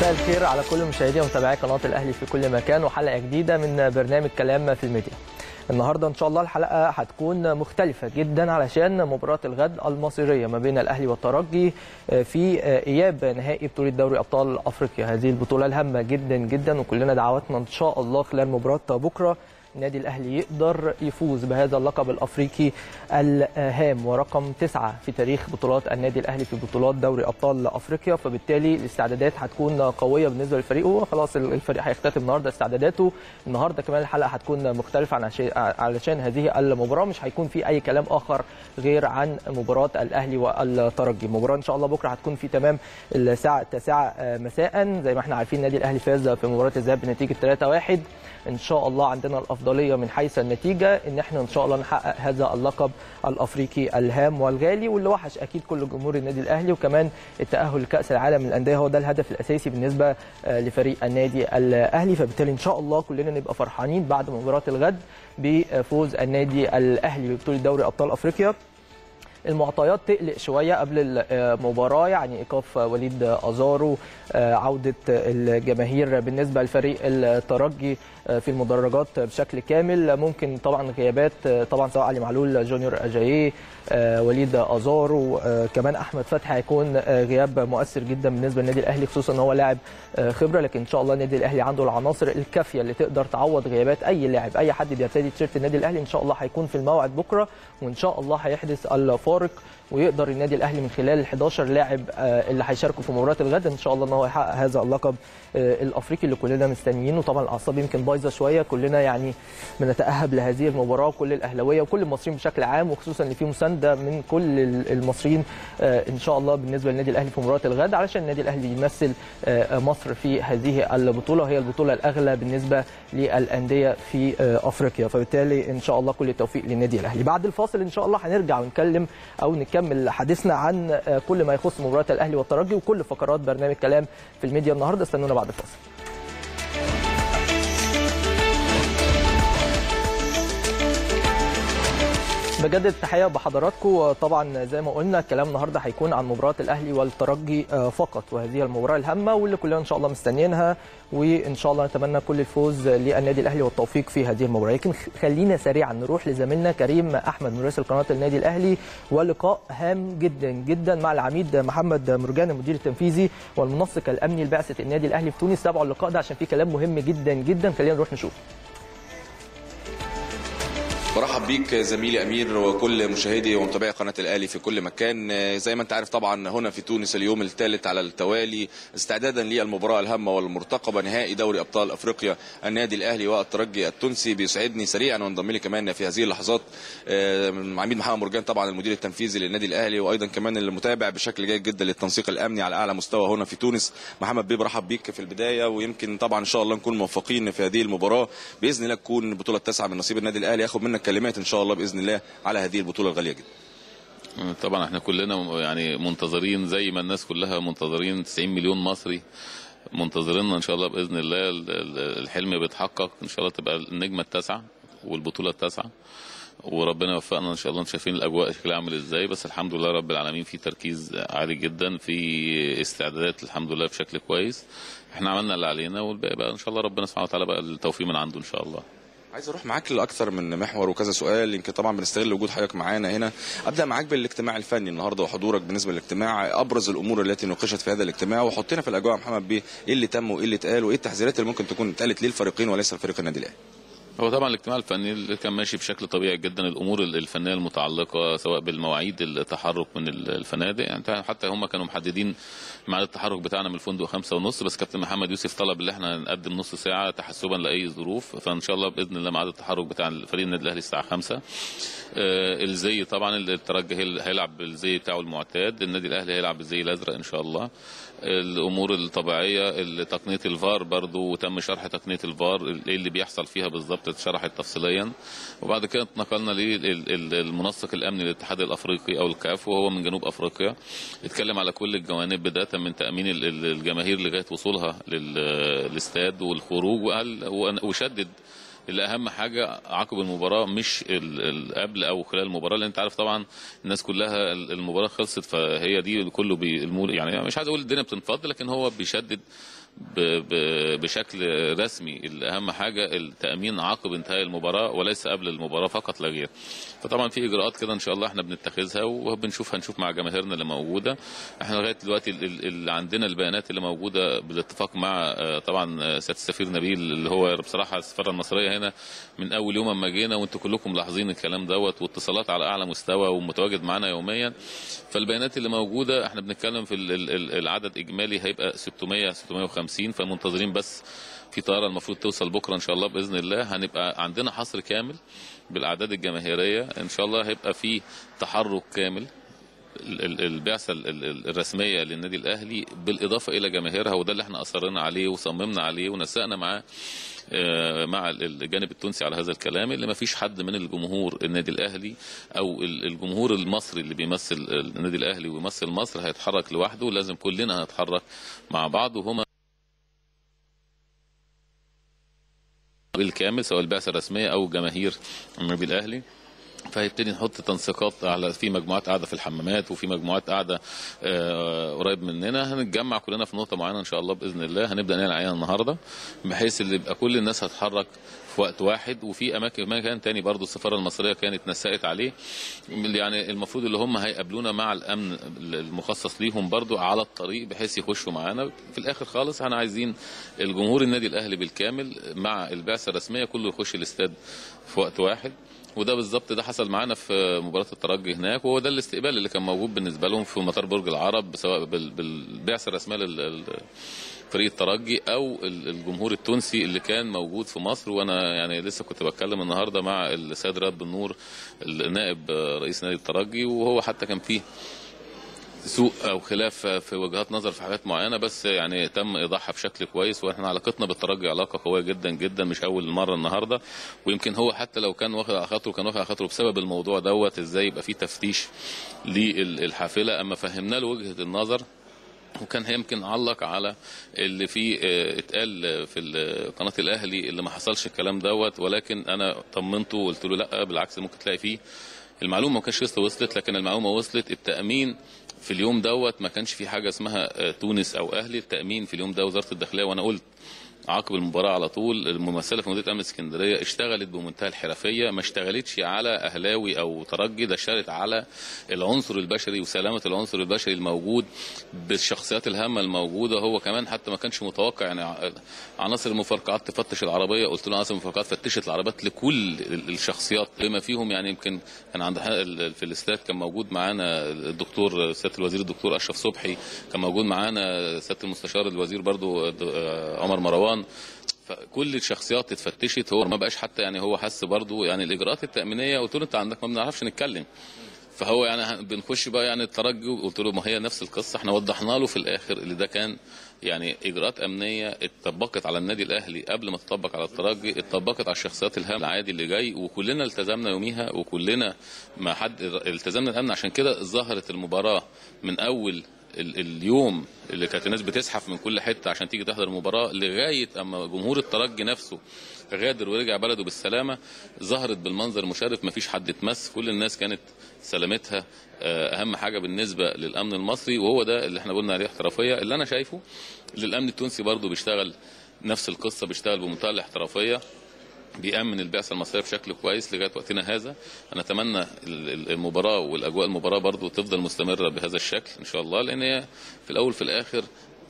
مساء الخير على كل مشاهدي ومتابعي قناه الاهلي في كل مكان وحلقه جديده من برنامج كلام في الميديا. النهارده ان شاء الله الحلقه هتكون مختلفه جدا علشان مباراه الغد المصيريه ما بين الاهلي والترجي في اياب نهائي بطوله دوري ابطال افريقيا هذه البطوله الهامه جدا جدا وكلنا دعواتنا ان شاء الله خلال مباراه بكره النادي الاهلي يقدر يفوز بهذا اللقب الافريقي الهام ورقم تسعه في تاريخ بطولات النادي الاهلي في بطولات دوري ابطال افريقيا فبالتالي الاستعدادات هتكون قويه بالنسبه للفريق هو خلاص الفريق هيختتم النهارده استعداداته النهارده كمان الحلقه هتكون مختلفه علشان هذه المباراه مش هيكون في اي كلام اخر غير عن مباراه الاهلي والترجي المباراه ان شاء الله بكره هتكون في تمام الساعه 9 مساء زي ما احنا عارفين النادي الاهلي فاز في مباراه الذهاب بنتيجه 3-1 ان شاء الله عندنا الافضليه من حيث النتيجه ان احنا ان شاء الله نحقق هذا اللقب الافريقي الهام والغالي واللي وحش اكيد كل جمهور النادي الاهلي وكمان التاهل لكاس العالم للانديه هو ده الهدف الاساسي بالنسبه لفريق النادي الاهلي فبالتالي ان شاء الله كلنا نبقى فرحانين بعد مباراه الغد بفوز النادي الاهلي ببطوله دوري ابطال افريقيا المعطيات تقلق شويه قبل المباراه يعني ايقاف وليد ازارو عوده الجماهير بالنسبه لفريق الترجي في المدرجات بشكل كامل ممكن طبعا غيابات طبعا سواء علي معلول جونيور اجاييه وليد ازارو كمان احمد فتحي هيكون غياب مؤثر جدا بالنسبه للنادي الاهلي خصوصا ان هو لاعب خبره لكن ان شاء الله النادي الاهلي عنده العناصر الكافيه اللي تقدر تعوض غيابات اي لاعب اي حد بيرتدي تيشيرت النادي الاهلي ان شاء الله هيكون في الموعد بكره وان شاء الله هيحدث الفارق ويقدر النادي الاهلي من خلال ال 11 لاعب اللي هيشاركوا في مباراه الغد ان شاء الله ان هو يحقق هذا اللقب الافريقي اللي كلنا مستنيينه طبعا الاعصاب يمكن بايظه شويه كلنا يعني بنتاهب لهذه المباراه كل الاهلاويه وكل المصريين بشكل عام وخصوصا ان في مسانده من كل المصريين ان شاء الله بالنسبه للنادي الاهلي في مباراه الغد علشان النادي الاهلي يمثل مصر في هذه البطوله وهي البطوله الاغلى بالنسبه للانديه في افريقيا فبالتالي ان شاء الله كل التوفيق للنادي الاهلي بعد الفاصل ان شاء الله هنرجع ونتكلم او نكمل حديثنا عن كل ما يخص مباراه الاهلي والترجي وكل فقرات برنامج كلام في الميديا النهارده استنونا بعد الفاصل بجدد التحيه بحضراتكم طبعا زي ما قلنا الكلام النهارده هيكون عن مباراه الاهلي والترجي فقط وهذه المباراه الهامه واللي كلنا ان شاء الله مستنيينها وان شاء الله نتمنى كل الفوز للنادي الاهلي والتوفيق في هذه المباراه لكن خلينا سريعا نروح لزميلنا كريم احمد مراسل قناه النادي الاهلي ولقاء هام جدا جدا مع العميد محمد مرجان المدير التنفيذي والمنسق الامني لبعثه النادي الاهلي في تونس تابعوا اللقاء ده عشان فيه كلام مهم جدا جدا خلينا نروح نشوف برحب بيك زميلي امير وكل مشاهدي ومتابعي قناه الاهلي في كل مكان زي ما انت عارف طبعا هنا في تونس اليوم الثالث على التوالي استعدادا للمباراه الهامه والمرتقبه نهائي دوري ابطال افريقيا النادي الاهلي والترجي التونسي بيسعدني سريعا وانضم لي كمان في هذه اللحظات عميد محمد مرجان طبعا المدير التنفيذي للنادي الاهلي وايضا كمان المتابع بشكل جيد جدا للتنسيق الامني على اعلى مستوى هنا في تونس محمد بيه برحب بيك في البدايه ويمكن طبعا ان شاء الله نكون موفقين في هذه المباراه باذن الله تكون البطوله التاسعه من نصيب النادي الاهلي ياخد منك كلمات ان شاء الله باذن الله على هذه البطوله الغاليه جدا طبعا احنا كلنا يعني منتظرين زي ما الناس كلها منتظرين 90 مليون مصري منتظريننا ان شاء الله باذن الله الحلم بيتحقق ان شاء الله تبقى النجمه التاسعه والبطوله التاسعه وربنا يوفقنا ان شاء الله شايفين الاجواء شكلها عامل ازاي بس الحمد لله رب العالمين في تركيز عالي جدا في استعدادات الحمد لله بشكل كويس احنا عملنا اللي علينا والباقي بقى ان شاء الله ربنا سبحانه وتعالى بقى التوفيق من عنده ان شاء الله عايز اروح معاك لاكثر من محور وكذا سؤال يمكن طبعا بنستغل وجود حضرتك معانا هنا ابدا معاك بالاجتماع الفني النهارده وحضورك بالنسبه للاجتماع ابرز الامور التي ناقشت في هذا الاجتماع وحطينا في الاجواء محمد بيه ايه اللي تم وايه اللي اتقال وايه التحذيرات اللي ممكن تكون اتقالت للفريقين وليس لفريق النادي الاهلي هو طبعا الاجتماع الفني اللي كان ماشي بشكل طبيعي جدا الامور الفنيه المتعلقه سواء بالمواعيد التحرك من الفنادق يعني حتى هم كانوا محددين ميعاد التحرك بتاعنا من الفندق خمسة ونص بس كابتن محمد يوسف طلب ان احنا نقدم نص ساعه تحسبا لاي ظروف فان شاء الله باذن الله ميعاد التحرك بتاع فريق النادي الاهلي الساعه 5 آه الزي طبعا الترجي هيلعب بالزي بتاعه المعتاد النادي الاهلي هيلعب بالزي الازرق ان شاء الله الامور الطبيعيه تقنيه الفار برضو وتم شرح تقنيه الفار ايه اللي بيحصل فيها بالظبط اتشرحت تفصيليا وبعد كده اتنقلنا للمنسق الامني للاتحاد الافريقي او الكاف وهو من جنوب افريقيا اتكلم على كل الجوانب بدايه من تامين الجماهير لغايه وصولها للاستاد والخروج وشدد اللي اهم حاجه عقب المباراه مش قبل او خلال المباراه لان انت عارف طبعا الناس كلها المباراه خلصت فهي دي كله بي يعني مش عايز اقول الدنيا بتنفض لكن هو بيشدد ب- ب- بشكل رسمي الاهم حاجه التامين عقب انتهاء المباراه وليس قبل المباراه فقط لا غير فطبعا في اجراءات كده ان شاء الله احنا بنتخذها وبنشوف هنشوف مع جماهيرنا اللي موجوده احنا لغايه دلوقتي ال- ال- اللي عندنا البيانات اللي موجوده بالاتفاق مع آه، طبعا آه، سياده السفير نبيل اللي هو بصراحه السفاره المصريه هنا من اول يوم اما جينا وانتم كلكم ملاحظين الكلام دوت واتصالات على اعلى مستوى ومتواجد معانا يوميا فالبيانات اللي موجوده احنا بنتكلم في ال- ال- ال- العدد اجمالي هيبقى 600 650 فمنتظرين بس في طياره المفروض توصل بكره ان شاء الله باذن الله هنبقى عندنا حصر كامل بالاعداد الجماهيريه ان شاء الله هيبقى في تحرك كامل ال- ال- البعثه ال- ال- الرسميه للنادي الاهلي بالاضافه الى جماهيرها وده اللي احنا اصرينا عليه وصممنا عليه ونسقنا معاه آه، مع ال- الجانب التونسي على هذا الكلام اللي ما فيش حد من الجمهور النادي الاهلي او ال- الجمهور المصري اللي بيمثل النادي الاهلي ويمثل مصر هيتحرك لوحده لازم كلنا هنتحرك مع بعض وهما بالكامل سواء البعثه الرسميه او جماهير النادي الاهلي فهيبتدي نحط تنسيقات على في مجموعات قاعده في الحمامات وفي مجموعات قاعده آه، قريب مننا هنتجمع كلنا في نقطه معينه ان شاء الله باذن الله هنبدا نعلن عليها النهارده بحيث اللي يبقى كل الناس هتتحرك في وقت واحد وفي اماكن مكان تاني برضو السفاره المصريه كانت نسقت عليه يعني المفروض اللي هم هيقابلونا مع الامن المخصص ليهم برضو على الطريق بحيث يخشوا معانا في الاخر خالص احنا عايزين الجمهور النادي الاهلي بالكامل مع البعثه الرسميه كله يخش الاستاد في وقت واحد وده بالظبط ده حصل معانا في مباراه الترجي هناك وهو ده الاستقبال اللي كان موجود بالنسبه لهم في مطار برج العرب سواء بال- بالبعثه الرسميه لل فريق الترجي او ال- الجمهور التونسي اللي كان موجود في مصر وانا يعني لسه كنت بتكلم النهارده مع السيد رياض بن نور النائب رئيس نادي الترجي وهو حتى كان فيه سوء او خلاف في وجهات نظر في حاجات معينه بس يعني تم ايضاحها بشكل كويس واحنا علاقتنا بالترجي علاقه قويه جدا جدا مش اول مره النهارده ويمكن هو حتى لو كان واخد على خاطره كان واخد على خاطره بسبب الموضوع دوت ازاي يبقى في تفتيش للحافله اما فهمنا له وجهه النظر وكان يمكن علق على اللي فيه اه، اتقال في ال- قناه الاهلي اللي ما حصلش الكلام دوت ولكن انا طمنته وقلت له لا بالعكس ممكن تلاقي فيه المعلومه ما كانتش لسه وصلت لكن المعلومه وصلت التامين في اليوم دوت ما كانش في حاجه اسمها اه، تونس او اهلي التامين في اليوم ده وزاره الداخليه وانا قلت عقب المباراه على طول الممثله في مديريه امن اسكندريه اشتغلت بمنتهى الحرفيه ما اشتغلتش على اهلاوي او ترجي ده اشتغلت على العنصر البشري وسلامه العنصر البشري الموجود بالشخصيات الهامه الموجوده هو كمان حتى ما كانش متوقع يعني ع- عناصر المفرقعات تفتش العربيه قلت له عناصر المفرقعات فتشت العربيات لكل ال- الشخصيات بما فيهم يعني يمكن كان عند ح- ال- في الاستاد كان موجود معانا الدكتور سياده الوزير الدكتور اشرف صبحي كان موجود معانا سياده المستشار الوزير برضو د- آه، عمر مروان فكل الشخصيات اتفتشت هو ما بقاش حتى يعني هو حس برضو يعني الاجراءات التامينيه قلت له انت عندك ما بنعرفش نتكلم فهو يعني ه- بنخش بقى يعني الترجي وقلت له ما هي نفس القصه احنا وضحنا له في الاخر اللي ده كان يعني اجراءات امنيه اتطبقت على النادي الاهلي قبل ما تطبق على الترجي اتطبقت على الشخصيات الهام العادي اللي جاي وكلنا التزمنا يوميها وكلنا ما حد التزمنا الامن عشان كده ظهرت المباراه من اول ال- اليوم اللي كانت الناس بتزحف من كل حته عشان تيجي تحضر المباراه لغايه اما جمهور الترجي نفسه غادر ورجع بلده بالسلامه ظهرت بالمنظر المشرف مفيش حد اتمس كل الناس كانت سلامتها آه، اهم حاجه بالنسبه للامن المصري وهو ده اللي احنا قلنا عليه احترافيه اللي انا شايفه اللي الامن التونسي برضه بيشتغل نفس القصه بيشتغل بمنتهى الاحترافيه بيأمن البعثة المصرية بشكل كويس لغاية وقتنا هذا أنا أتمنى ال- ال- المباراة والأجواء المباراة برضو تفضل مستمرة بهذا الشكل إن شاء الله لأن هي في الأول في الآخر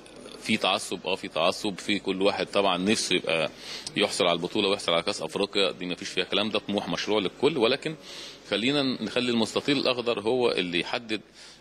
في تعصب اه في تعصب في كل واحد طبعا نفسه يبقى يحصل على البطوله ويحصل على كاس افريقيا دي ما فيش فيها كلام ده طموح مشروع للكل ولكن خلينا نخلي المستطيل الاخضر هو اللي يحدد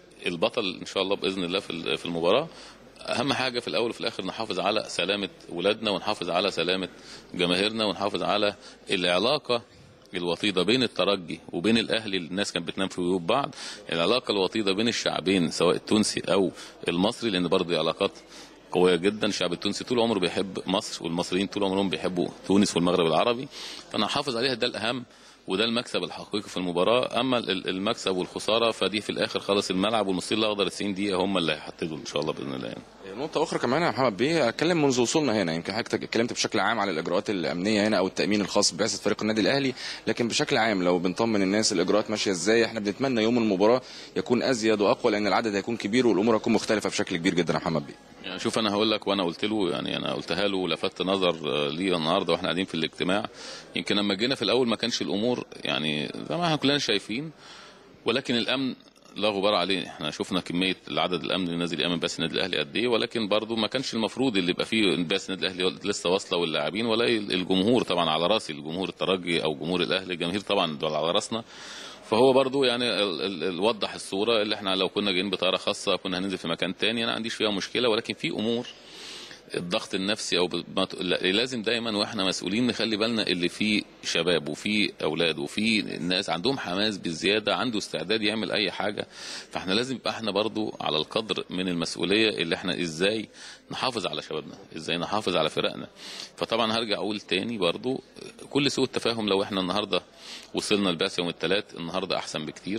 البطل ان شاء الله باذن الله في ال- في المباراه اهم حاجه في الاول وفي الاخر نحافظ على سلامه ولادنا ونحافظ على سلامه جماهيرنا ونحافظ على العلاقه الوطيده بين الترجي وبين الاهلي الناس كانت بتنام في بيوت بعض العلاقه الوطيده بين الشعبين سواء التونسي او المصري لان برضه دي علاقات قويه جدا الشعب التونسي طول عمره بيحب مصر والمصريين طول عمرهم بيحبوا تونس والمغرب العربي فانا هحافظ عليها ده الاهم وده المكسب الحقيقي في المباراه اما ال- المكسب والخساره فدي في الاخر خالص الملعب والمصير الاخضر 90 دقيقه هم اللي هيحددوا ان شاء الله باذن الله يعني. نقطة أخرى كمان يا محمد بيه أتكلم منذ وصولنا هنا يمكن حضرتك اتكلمت بشكل عام على الإجراءات الأمنية هنا أو التأمين الخاص ببعثة فريق النادي الأهلي لكن بشكل عام لو بنطمن الناس الإجراءات ماشية إزاي إحنا بنتمنى يوم المباراة يكون أزيد وأقوى لأن العدد هيكون كبير والأمور هتكون مختلفة بشكل كبير جدا يا محمد بيه يعني شوف انا هقول لك وانا قلت له يعني انا قلتها له ولفت نظر آه، ليه النهارده واحنا قاعدين في الاجتماع يمكن لما جينا في الاول ما كانش الامور يعني زي ما احنا كلنا شايفين ولكن الامن لا غبار عليه احنا شفنا كميه العدد الامن اللي نازل يامن بس النادي الاهلي قد ايه ولكن برضو ما كانش المفروض اللي يبقى فيه بس النادي الاهلي لسه واصله واللاعبين ولا الجمهور طبعا على راسي الجمهور الترجي او جمهور الاهلي الجماهير طبعا دول على راسنا فهو برضو يعني ال- ال- ال- وضح الصوره اللي احنا لو كنا جايين بطياره خاصه كنا هننزل في مكان تاني انا ما عنديش فيها مشكله ولكن في امور الضغط النفسي او ب- ما ت- لا- لازم دايما واحنا مسؤولين نخلي بالنا اللي فيه شباب وفي اولاد وفي ناس عندهم حماس بالزياده عنده استعداد يعمل اي حاجه فاحنا لازم يبقى احنا برضو على القدر من المسؤوليه اللي احنا ازاي نحافظ على شبابنا ازاي نحافظ على فرقنا فطبعا هرجع اقول تاني برضو كل سوء التفاهم لو احنا النهارده وصلنا البعث يوم الثلاث النهارده احسن بكتير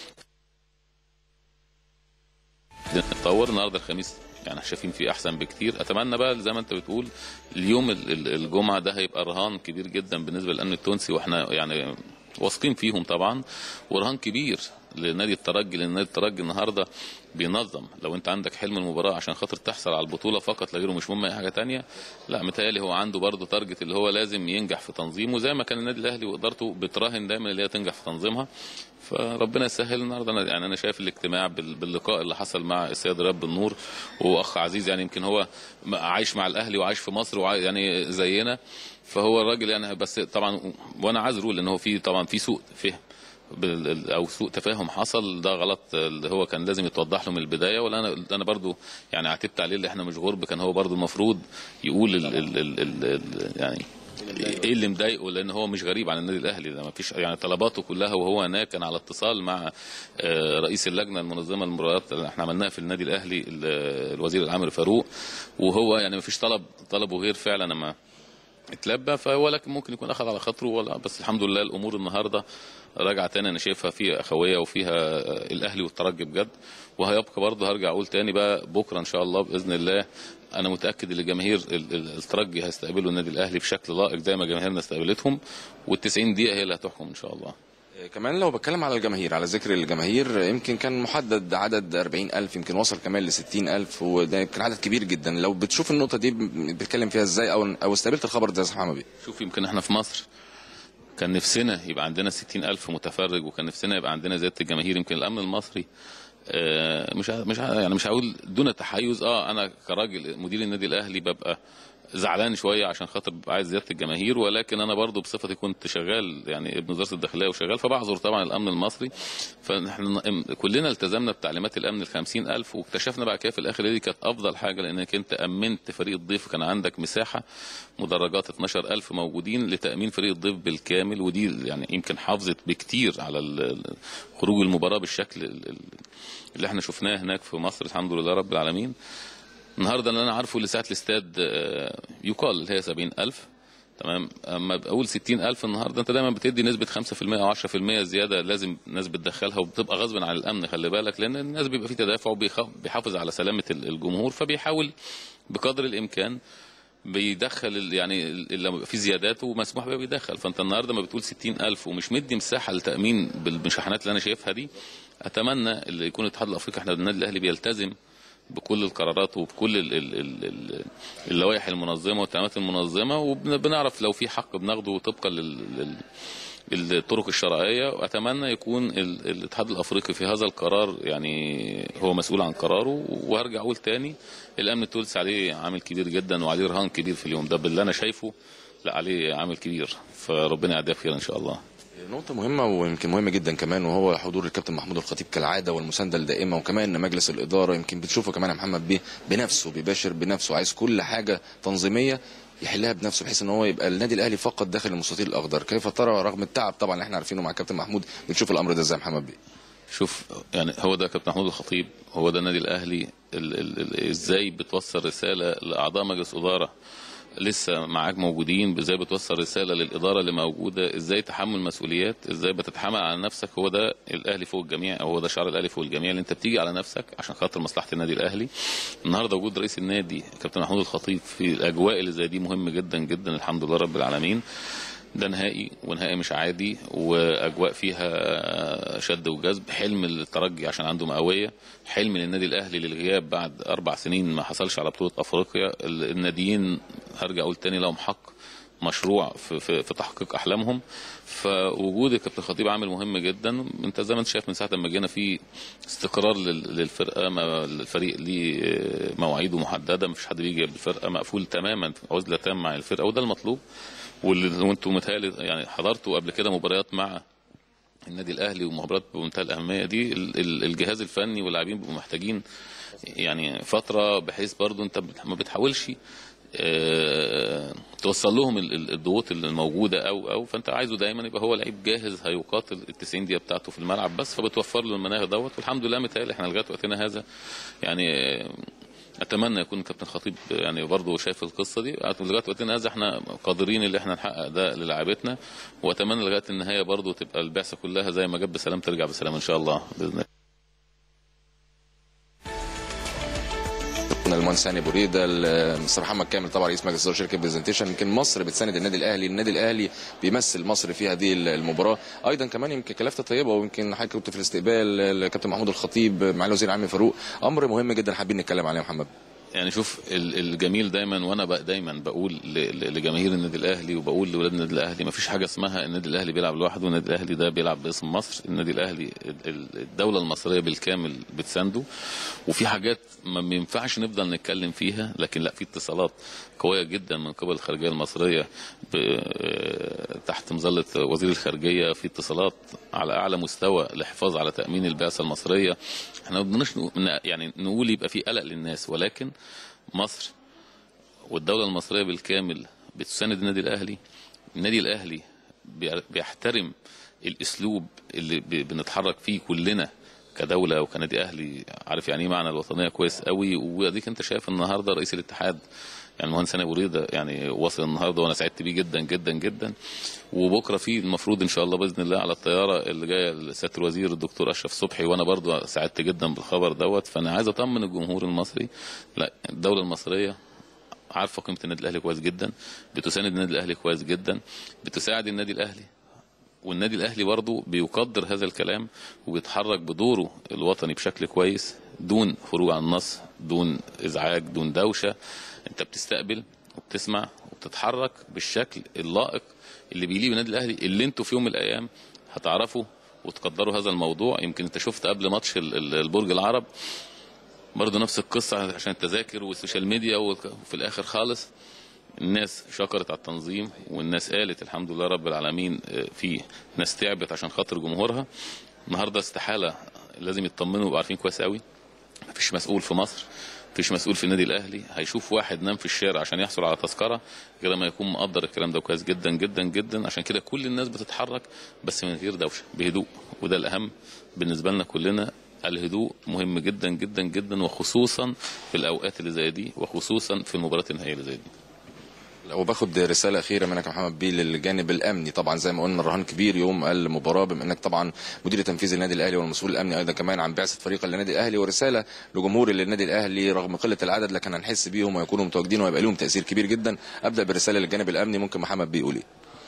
نتطور النهارده الخميس يعني شايفين فيه احسن بكتير اتمنى بقى زي ما انت بتقول اليوم ال- ال- الجمعه ده هيبقى رهان كبير جدا بالنسبه للامن التونسي واحنا يعني واثقين فيهم طبعا ورهان كبير لنادي الترجي لان نادي الترجي النهارده بينظم لو انت عندك حلم المباراه عشان خاطر تحصل على البطوله فقط لا غيره مش مهم اي حاجه تانية لا متهيألي هو عنده برضه تارجت اللي هو لازم ينجح في تنظيمه زي ما كان النادي الاهلي وادارته بتراهن دايما اللي هي تنجح في تنظيمها فربنا يسهل النهارده أنا يعني انا شايف الاجتماع بال- باللقاء اللي حصل مع السيد رب النور واخ عزيز يعني يمكن هو م- عايش مع الاهلي وعايش في مصر وعاي يعني زينا فهو الراجل يعني بس طبعا وانا عذره لان هو في طبعا في سوء فهم بال- او سوء تفاهم حصل ده غلط اللي هو كان لازم يتوضح له من البدايه ولا انا انا برضو يعني عاتبت عليه اللي احنا مش غرب كان هو برضو المفروض يقول ال ال ال ال ال يعني ايه اللي مضايقه لان هو مش غريب عن النادي الاهلي ده ما فيش يعني طلباته كلها وهو هناك كان على اتصال مع آه، رئيس اللجنه المنظمه للمباريات اللي احنا عملناها في النادي الاهلي ال- الوزير العامر فاروق وهو يعني ما فيش طلب طلبه غير فعلا لما اتلبى فهو لكن ممكن يكون اخذ على خاطره ولا بس الحمد لله الامور النهارده راجعه تاني انا شايفها فيها اخويه وفيها آه، الاهلي والترجي بجد وهيبقى برضه هرجع اقول تاني بقى بكره ان شاء الله باذن الله انا متاكد ان الجماهير ال- ال- الترجي هيستقبلوا النادي الاهلي بشكل لائق زي ما جماهيرنا استقبلتهم وال90 دقيقه هي اللي هتحكم ان شاء الله كمان لو بتكلم على الجماهير على ذكر الجماهير يمكن كان محدد عدد 40000 يمكن وصل كمان ل 60000 وده يمكن عدد كبير جدا لو بتشوف النقطة دي بتتكلم فيها ازاي او او استقبلت الخبر ده يا أستاذ محمد بيه شوف يمكن احنا في مصر كان نفسنا يبقى عندنا 60 ألف متفرج وكان نفسنا يبقى عندنا زيادة الجماهير يمكن الأمن المصري آه، مش ع- مش ع- يعني مش هقول دون تحيز اه انا كراجل مدير النادي الاهلي ببقى زعلان شويه عشان خاطر ببقى عايز زياده الجماهير ولكن انا برضو بصفتي كنت شغال يعني ابن وزاره الداخليه وشغال فبعذر طبعا الامن المصري فاحنا كلنا التزمنا بتعليمات الامن ال 50000 واكتشفنا بعد كده في الاخر دي كانت افضل حاجه لانك انت امنت فريق الضيف وكان عندك مساحه مدرجات 12000 موجودين لتامين فريق الضيف بالكامل ودي يعني يمكن حافظت بكتير على ال- ال- خروج المباراه بالشكل ال- ال- اللي احنا شفناه هناك في مصر الحمد لله رب العالمين النهارده اللي انا عارفه اللي ساعه الاستاد آه، يقال اللي هي 70000 تمام اما بقول 60000 النهارده انت دايما بتدي نسبه 5% او 10% زياده لازم الناس بتدخلها وبتبقى غصب عن الامن خلي بالك لان الناس بيبقى في تدافع وبيحافظ على سلامه ال- الجمهور فبيحاول بقدر الامكان بيدخل ال- يعني ال- لما بيبقى في زيادات ومسموح بيه بيدخل فانت النهارده ما بتقول 60000 ومش مدي مساحه لتامين بالمشاحنات اللي انا شايفها دي اتمنى اللي يكون الاتحاد الافريقي احنا النادي الاهلي بيلتزم بكل القرارات وبكل ال- ال- ال- ال- اللوائح المنظمه والتعليمات المنظمه وبنعرف لو في حق بناخده طبقا لل لل- الطرق الشرعيه واتمنى يكون ال- الاتحاد الافريقي في هذا القرار يعني هو مسؤول عن قراره وهرجع اقول تاني الامن التونسي عليه عامل كبير جدا وعليه رهان كبير في اليوم ده باللي انا شايفه لا عليه عامل كبير فربنا يعديها بخير ان شاء الله نقطة مهمة ويمكن مهمة جدا كمان وهو حضور الكابتن محمود الخطيب كالعادة والمساندة الدائمة وكمان مجلس الإدارة يمكن بتشوفه كمان يا محمد بيه بنفسه بيباشر بنفسه عايز كل حاجة تنظيمية يحلها بنفسه بحيث ان هو يبقى النادي الاهلي فقط داخل المستطيل الاخضر كيف ترى رغم التعب طبعا اللي احنا عارفينه مع الكابتن محمود بتشوف الامر ده ازاي يا محمد بيه شوف يعني هو ده كابتن محمود الخطيب هو ده النادي الاهلي ال- ال- ال- ازاي بتوصل رساله لاعضاء مجلس اداره لسه معاك موجودين ازاي بتوصل رساله للاداره اللي موجوده ازاي تحمل مسؤوليات ازاي بتتحمل على نفسك هو ده الاهلي فوق الجميع او هو ده شعار الاهلي فوق الجميع اللي انت بتيجي على نفسك عشان خاطر مصلحه النادي الاهلي النهارده وجود رئيس النادي كابتن محمود الخطيب في الاجواء اللي زي دي مهم جدا جدا الحمد لله رب العالمين ده نهائي ونهائي مش عادي واجواء فيها شد وجذب حلم الترجي عشان عنده مئويه حلم للنادي الاهلي للغياب بعد اربع سنين ما حصلش على بطوله افريقيا الناديين هرجع اقول تاني لهم حق مشروع في, في, في تحقيق احلامهم فوجود الكابتن خطيب عامل مهم جدا انت زي ما انت شايف من ساعه ما جينا في استقرار لل- للفرقه ما الفريق ليه مواعيده محدده مفيش حد بيجي بالفرقه مقفول تماما عزله تام مع الفرقه وده المطلوب واللي وانتم متهيألي يعني حضرتوا قبل كده مباريات مع النادي الاهلي ومباريات بمنتهى الاهميه دي ال- ال- الجهاز الفني واللاعبين بيبقوا محتاجين يعني فتره بحيث برضو انت بت- ما بتحاولش آه، توصل لهم ال- ال- الضغوط اللي موجوده او او فانت عايزه دايما يبقى هو لعيب جاهز هيقاتل ال 90 دقيقه بتاعته في الملعب بس فبتوفر له المناخ دوت والحمد لله متهيألي احنا لغايه وقتنا هذا يعني آه، اتمنى يكون كابتن خطيب يعني برضه شايف القصه دي لغايه وقتنا هذا احنا قادرين ان احنا نحقق ده للاعبتنا واتمنى لغايه النهايه برضه تبقى البعثه كلها زي ما جت بسلام ترجع بسلام ان شاء الله باذن الله المهندس هاني بريده مستر محمد كامل طبعا رئيس مجلس اداره شركه برزنتيشن يمكن مصر بتساند النادي الاهلي النادي الاهلي بيمثل مصر في هذه المباراه ايضا كمان يمكن كلافته طيبه ويمكن حضرتك كنت في الاستقبال الكابتن محمود الخطيب مع الوزير عامر فاروق امر مهم جدا حابين نتكلم عليه يا محمد يعني شوف ال- الجميل دايما وانا بقى دايما بقول ل- ل- لجماهير النادي الاهلي وبقول لاولاد النادي الاهلي ما فيش حاجه اسمها النادي الاهلي بيلعب لوحده والنادي الاهلي ده بيلعب باسم مصر النادي الاهلي ال- ال- الدوله المصريه بالكامل بتسانده وفي حاجات ما ينفعش نفضل نتكلم فيها لكن لا في اتصالات قويه جدا من قبل الخارجيه المصريه ب- تحت مظله وزير الخارجيه في اتصالات على اعلى مستوى للحفاظ على تامين البعثه المصريه احنا ما بدناش نقول- يعني نقول يبقى في قلق للناس ولكن مصر والدولة المصرية بالكامل بتساند النادي الأهلي النادي الأهلي بي- بيحترم الأسلوب اللي ب- بنتحرك فيه كلنا كدولة وكنادي أهلي عارف يعني إيه معنى الوطنية كويس قوي وأديك أنت شايف النهاردة رئيس الاتحاد يعني المهندس هاني بريده يعني وصل النهارده وانا سعدت بيه جدا جدا جدا وبكره في المفروض ان شاء الله باذن الله على الطياره اللي جايه لسياده الوزير الدكتور اشرف صبحي وانا برضو سعدت جدا بالخبر دوت فانا عايز اطمن الجمهور المصري لا الدوله المصريه عارفه قيمه النادي الاهلي كويس جدا بتساند النادي الاهلي كويس جدا بتساعد النادي الاهلي والنادي الاهلي برضه بيقدر هذا الكلام وبيتحرك بدوره الوطني بشكل كويس دون خروج عن النص دون ازعاج دون دوشه انت بتستقبل وبتسمع وبتتحرك بالشكل اللائق اللي بيليق بالنادي الاهلي اللي انتوا في يوم من الايام هتعرفوا وتقدروا هذا الموضوع يمكن انت شفت قبل ماتش ال- ال- البرج العرب برضه نفس القصه عشان التذاكر والسوشيال ميديا وفي الاخر خالص الناس شكرت على التنظيم والناس قالت الحمد لله رب العالمين آه، في ناس تعبت عشان خاطر جمهورها النهارده استحاله لازم يطمنوا ويبقوا عارفين كويس قوي مفيش مسؤول في مصر مفيش مسؤول في النادي الاهلي هيشوف واحد نام في الشارع عشان يحصل على تذكره غير ما يكون مقدر الكلام ده كويس جدا جدا جدا عشان كده كل الناس بتتحرك بس من غير دوشه بهدوء وده الاهم بالنسبه لنا كلنا الهدوء مهم جدا جدا جدا وخصوصا في الاوقات اللي زي دي وخصوصا في المباريات النهائيه اللي زي دي وباخد رساله اخيره منك يا محمد بيه للجانب الامني طبعا زي ما قلنا الرهان كبير يوم المباراه بما انك طبعا مدير تنفيذي النادي الاهلي والمسؤول الامني ايضا كمان عن بعثه فريق النادي الاهلي ورساله لجمهور النادي الاهلي رغم قله العدد لكن هنحس بيهم ويكونوا متواجدين ويبقى لهم تاثير كبير جدا ابدا بالرساله للجانب الامني ممكن محمد بيه يقول ايه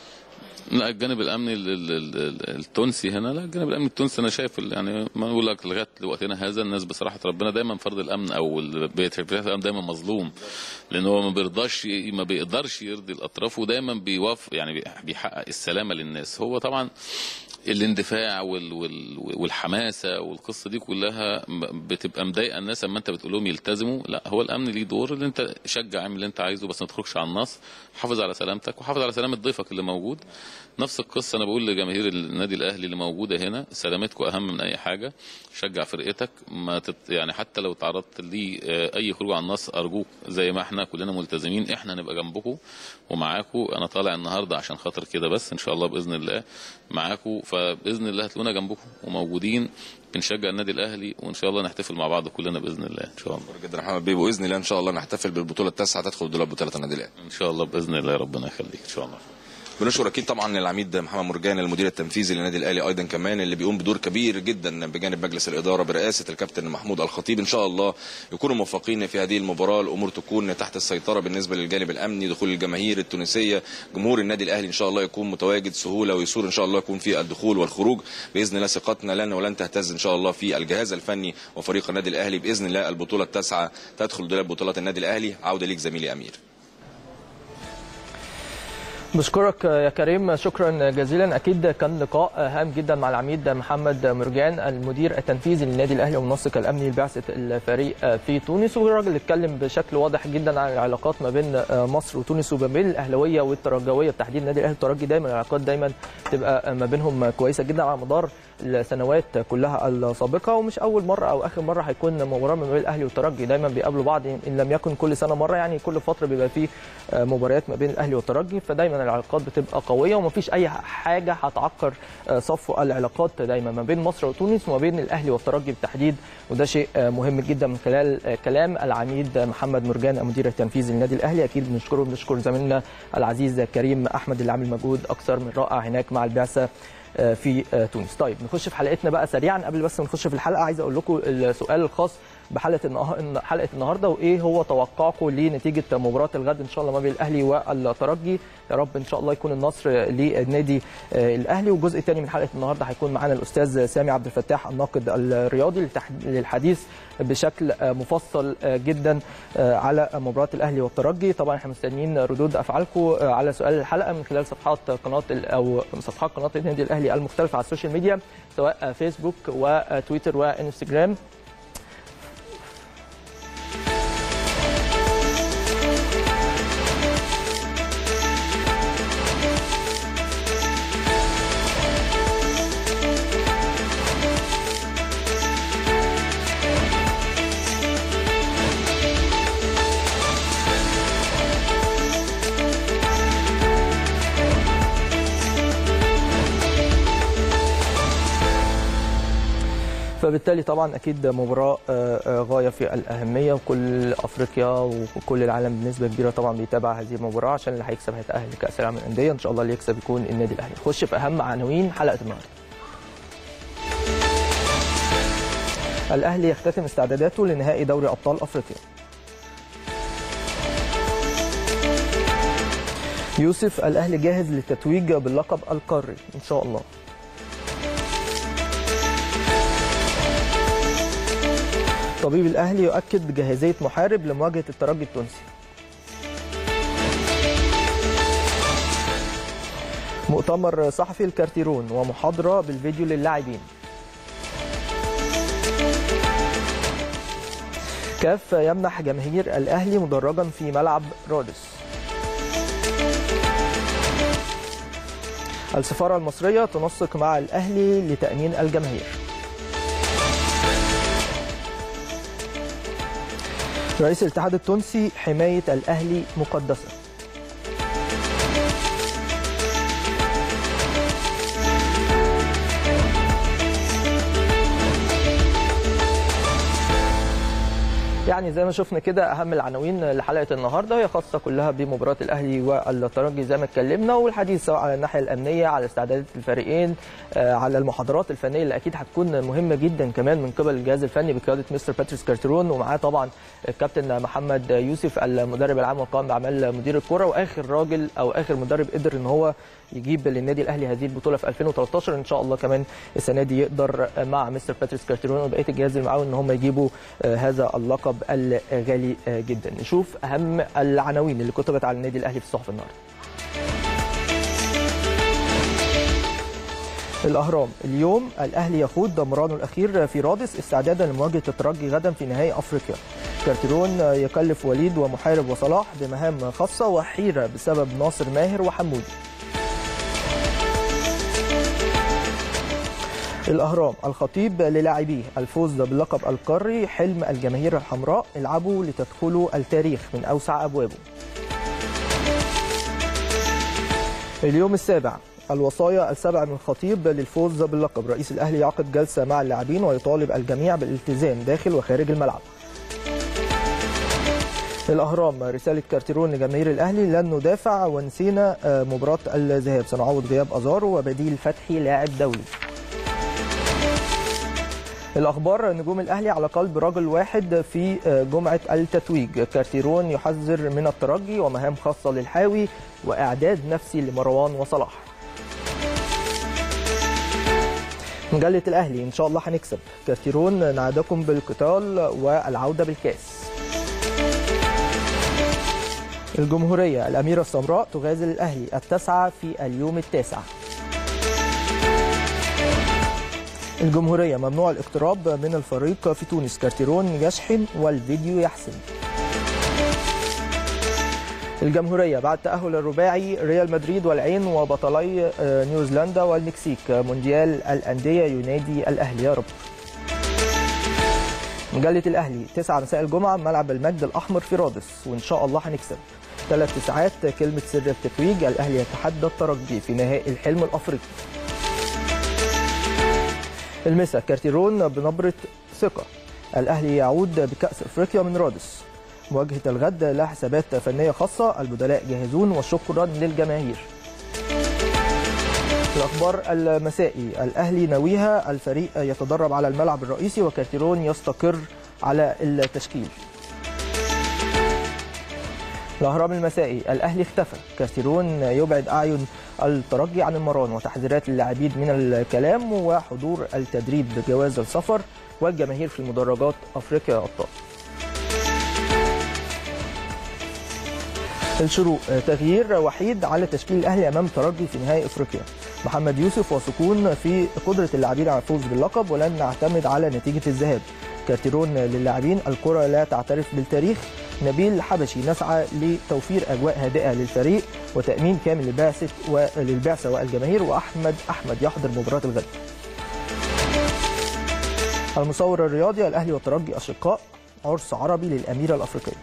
لا الجانب الامني ال- ال- ال- ال- التونسي هنا لا الجانب الامني التونسي انا شايف ال- يعني ما اقول لك لغايه وقتنا هذا الناس بصراحه ربنا دايما فرد الامن او ال- بيت الامن دايما مظلوم لان هو ما بيرضاش ما بيقدرش يرضي الاطراف ودايما بيوافق يعني بي- بيحقق السلامه للناس هو طبعا الاندفاع وال وال والحماسه والقصه دي كلها م- بتبقى مضايقه الناس اما انت بتقول لهم يلتزموا لا هو الامن ليه دور اللي انت شجع اعمل اللي انت عايزه بس ما تخرجش على النص حافظ على سلامتك وحافظ على سلامه ضيفك اللي موجود نفس القصه انا بقول لجماهير النادي الاهلي اللي موجوده هنا سلامتكم اهم من اي حاجه شجع فرقتك ما تت يعني حتى لو تعرضت لي آه، اي خروج على النص ارجوك زي ما احنا كلنا ملتزمين احنا نبقى جنبكم ومعاكم انا طالع النهارده عشان خاطر كده بس ان شاء الله باذن الله معاكم ف فباذن الله هتلاقونا جنبكم وموجودين بنشجع النادي الاهلي وان شاء الله نحتفل مع بعض كلنا باذن الله ان شاء الله جدا محمد بيه باذن الله ان شاء الله نحتفل بالبطوله التاسعه تدخل دولاب بطوله النادي الاهلي ان شاء الله باذن الله ربنا يخليك ان شاء الله بنشكر اكيد طبعا العميد محمد مرجان المدير التنفيذي للنادي الاهلي ايضا كمان اللي بيقوم بدور كبير جدا بجانب مجلس الاداره برئاسه الكابتن محمود الخطيب ان شاء الله يكونوا موفقين في هذه المباراه الامور تكون تحت السيطره بالنسبه للجانب الامني دخول الجماهير التونسيه جمهور النادي الاهلي ان شاء الله يكون متواجد سهوله ويسور ان شاء الله يكون في الدخول والخروج باذن الله ثقتنا لن ولن تهتز ان شاء الله في الجهاز الفني وفريق النادي الاهلي باذن الله البطوله التاسعه تدخل دولاب بطولات النادي الاهلي عوده ليك زميلي امير بشكرك يا كريم شكرا جزيلا اكيد كان لقاء هام جدا مع العميد محمد مرجان المدير التنفيذي للنادي الاهلي والمنسق الامني لبعثه الفريق في تونس والراجل اتكلم بشكل واضح جدا عن العلاقات ما بين مصر وتونس وما بين الاهلاويه والترجويه بتحديد النادي الاهلي والترجي دايما العلاقات دايما تبقى ما بينهم كويسه جدا على مدار السنوات كلها السابقه ومش اول مره او اخر مره هيكون مباراه ما بين الاهلي والترجي دايما بيقابلوا بعض ان لم يكن كل سنه مره يعني كل فتره بيبقى فيه مباريات ما بين الاهلي والترجي فدايما العلاقات بتبقى قويه ومفيش اي حاجه هتعكر صفو العلاقات دايما ما بين مصر وتونس وما بين الاهلي والترجي بالتحديد وده شيء مهم جدا من خلال كلام العميد محمد مرجان المدير التنفيذي للنادي الاهلي اكيد بنشكره بنشكر زميلنا العزيز كريم احمد اللي عامل مجهود اكثر من رائع هناك مع البعثه في تونس طيب نخش في حلقتنا بقى سريعا قبل بس ما نخش في الحلقه عايز اقول لكم السؤال الخاص بحلقه حلقه النهارده وايه هو توقعكم لنتيجه مباراه الغد ان شاء الله ما بين الاهلي والترجي يا رب ان شاء الله يكون النصر للنادي الاهلي والجزء الثاني من حلقه النهارده هيكون معانا الاستاذ سامي عبد الفتاح الناقد الرياضي للحديث بشكل مفصل جدا على مباراه الاهلي والترجي طبعا احنا مستنيين ردود افعالكم على سؤال الحلقه من خلال صفحات قناه او صفحات قناه النادي الاهلي المختلفه على السوشيال ميديا سواء فيسبوك وتويتر وانستجرام فبالتالي طبعا اكيد مباراه غايه في الاهميه وكل افريقيا وكل العالم بنسبه كبيره طبعا بيتابع هذه المباراه عشان اللي هيكسب هيتاهل لكاس العالم للانديه ان شاء الله اللي يكسب يكون النادي الاهلي نخش في اهم عناوين حلقه النهارده الاهلي يختتم استعداداته لنهائي دوري ابطال افريقيا يوسف الاهلي جاهز للتتويج باللقب القاري ان شاء الله طبيب الاهلي يؤكد جاهزيه محارب لمواجهه الترجي التونسي مؤتمر صحفي الكارتيرون ومحاضره بالفيديو للاعبين كاف يمنح جماهير الاهلي مدرجا في ملعب رودس السفاره المصريه تنسق مع الاهلي لتامين الجماهير رئيس الاتحاد التونسي حماية الأهلي مقدسة يعني زي ما شفنا كده اهم العناوين لحلقه النهارده هي خاصه كلها بمباراه الاهلي والترجي زي ما اتكلمنا والحديث سواء على الناحيه الامنيه على استعدادات الفريقين على المحاضرات الفنيه اللي اكيد هتكون مهمه جدا كمان من قبل الجهاز الفني بقياده مستر باتريس كارترون ومعاه طبعا الكابتن محمد يوسف المدرب العام والقائم باعمال مدير الكره واخر راجل او اخر مدرب قدر ان هو يجيب للنادي الاهلي هذه البطوله في 2013 ان شاء الله كمان السنه دي يقدر مع مستر باتريس كارترون وبقيه الجهاز المعاون ان هم يجيبوا هذا اللقب الغالي جدا نشوف اهم العناوين اللي كتبت على النادي الاهلي في الصحف النهارده الاهرام اليوم الاهلي يخوض دمرانه الاخير في رادس استعدادا لمواجهه الترجي غدا في نهائي افريقيا كارتيرون يكلف وليد ومحارب وصلاح بمهام خاصه وحيره بسبب ناصر ماهر وحمودي الأهرام الخطيب للاعبيه الفوز باللقب القاري حلم الجماهير الحمراء العبوا لتدخلوا التاريخ من أوسع أبوابه اليوم السابع الوصايا السبع من خطيب للفوز باللقب رئيس الاهلي يعقد جلسه مع اللاعبين ويطالب الجميع بالالتزام داخل وخارج الملعب الاهرام رساله كارتيرون لجماهير الاهلي لن ندافع ونسينا مباراه الذهاب سنعوض غياب ازارو وبديل فتحي لاعب دولي الاخبار نجوم الاهلي على قلب رجل واحد في جمعه التتويج كارتيرون يحذر من الترجي ومهام خاصه للحاوي واعداد نفسي لمروان وصلاح مجله الاهلي ان شاء الله هنكسب كارتيرون نعدكم بالقتال والعوده بالكاس الجمهوريه الاميره السمراء تغازل الاهلي التاسعه في اليوم التاسع الجمهورية ممنوع الاقتراب من الفريق في تونس كارتيرون يشحن والفيديو يحسن الجمهورية بعد تأهل الرباعي ريال مدريد والعين وبطلي نيوزيلندا والمكسيك مونديال الأندية ينادي الأهلي يا رب مجلة الأهلي 9 مساء الجمعة ملعب المجد الأحمر في رادس وإن شاء الله هنكسب ثلاث ساعات كلمة سر التتويج الأهلي يتحدى الترجي في نهائي الحلم الأفريقي المسا كارتيرون بنبرة ثقة الأهلي يعود بكأس أفريقيا من رادس مواجهة الغد لها حسابات فنية خاصة البدلاء جاهزون وشكرا للجماهير الأخبار المسائي الأهلي ناويها الفريق يتدرب على الملعب الرئيسي وكارتيرون يستقر على التشكيل الأهرام المسائي الأهلي اختفى كارتيرون يبعد أعين الترجي عن المران وتحذيرات للاعبين من الكلام وحضور التدريب بجواز السفر والجماهير في المدرجات أفريقيا أبطال الشروق تغيير وحيد على تشكيل الأهلي أمام ترجي في نهائي أفريقيا محمد يوسف وسكون في قدرة اللاعبين على الفوز باللقب ولن نعتمد على نتيجة الذهاب كارتيرون للاعبين الكرة لا تعترف بالتاريخ نبيل حبشي نسعى لتوفير اجواء هادئه للفريق وتامين كامل للبعثه وللبعثه والجماهير واحمد احمد يحضر مباراه الغد. المصور الرياضي الاهلي والترجي اشقاء عرس عربي للاميره الافريقيه.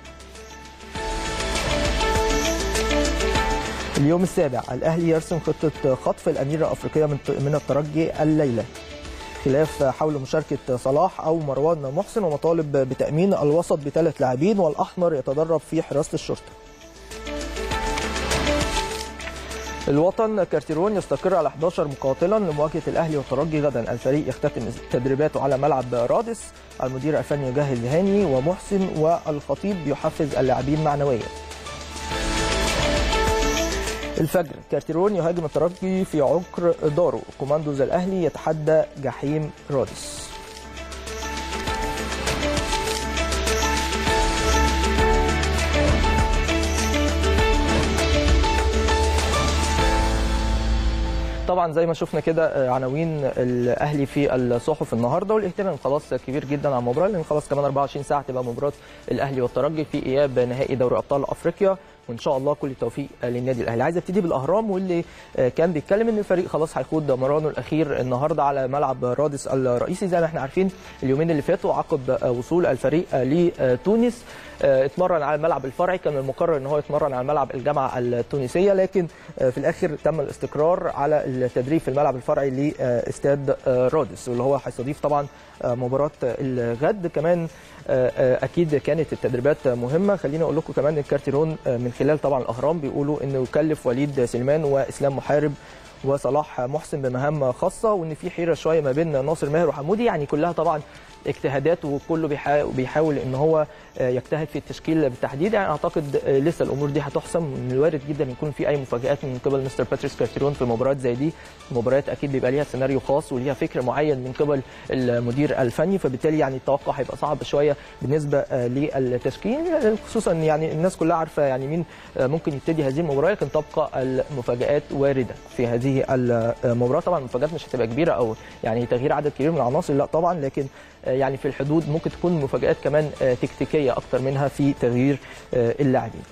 اليوم السابع الاهلي يرسم خطه خطف الاميره الافريقيه من الترجي الليله. خلاف حول مشاركة صلاح أو مروان محسن ومطالب بتأمين الوسط بثلاث لاعبين والأحمر يتدرب في حراسة الشرطة الوطن كارتيرون يستقر على 11 مقاتلا لمواجهة الأهلي والترجي غدا الفريق يختتم تدريباته على ملعب رادس المدير الفني يجهز هاني ومحسن والخطيب يحفز اللاعبين معنويا الفجر كارتيرون يهاجم الترجي في عكر داره كوماندوز الاهلي يتحدى جحيم رادس طبعا زي ما شفنا كده عناوين الاهلي في الصحف النهارده والاهتمام خلاص كبير جدا على المباراه لان خلاص كمان 24 ساعه تبقى مباراه الاهلي والترجي في اياب نهائي دوري ابطال افريقيا وان شاء الله كل التوفيق للنادي الاهلي عايز ابتدي بالاهرام واللي كان بيتكلم ان الفريق خلاص هيخوض مرانه الاخير النهارده على ملعب رادس الرئيسي زي ما احنا عارفين اليومين اللي فاتوا عقب وصول الفريق لتونس اتمرن على الملعب الفرعي كان المقرر ان هو يتمرن على ملعب الجامعه التونسيه لكن في الاخر تم الاستقرار على التدريب في الملعب الفرعي لاستاد رادس واللي هو هيستضيف طبعا مباراه الغد كمان اكيد كانت التدريبات مهمه خليني اقول لكم كمان الكارتيرون من خلال طبعا الاهرام بيقولوا انه يكلف وليد سليمان واسلام محارب وصلاح محسن بمهام خاصه وان في حيره شويه ما بين ناصر ماهر وحمودي يعني كلها طبعا اجتهادات وكله بيحاول ان هو يجتهد في التشكيل بالتحديد يعني اعتقد لسه الامور دي هتحسم من الوارد جدا يكون في اي مفاجات من قبل مستر باتريس كارتيرون في مباريات زي دي المباريات اكيد بيبقى ليها سيناريو خاص وليها فكر معين من قبل المدير الفني فبالتالي يعني التوقع هيبقى صعب شويه بالنسبه للتشكيل خصوصا يعني الناس كلها عارفه يعني مين ممكن يبتدي هذه المباراه لكن تبقى المفاجات وارده في هذه المباراه طبعا المفاجات مش هتبقى كبيره او يعني تغيير عدد كبير من العناصر لا طبعا لكن يعني في الحدود ممكن تكون مفاجات كمان تكتيكيه اكتر منها في تغيير اللاعبين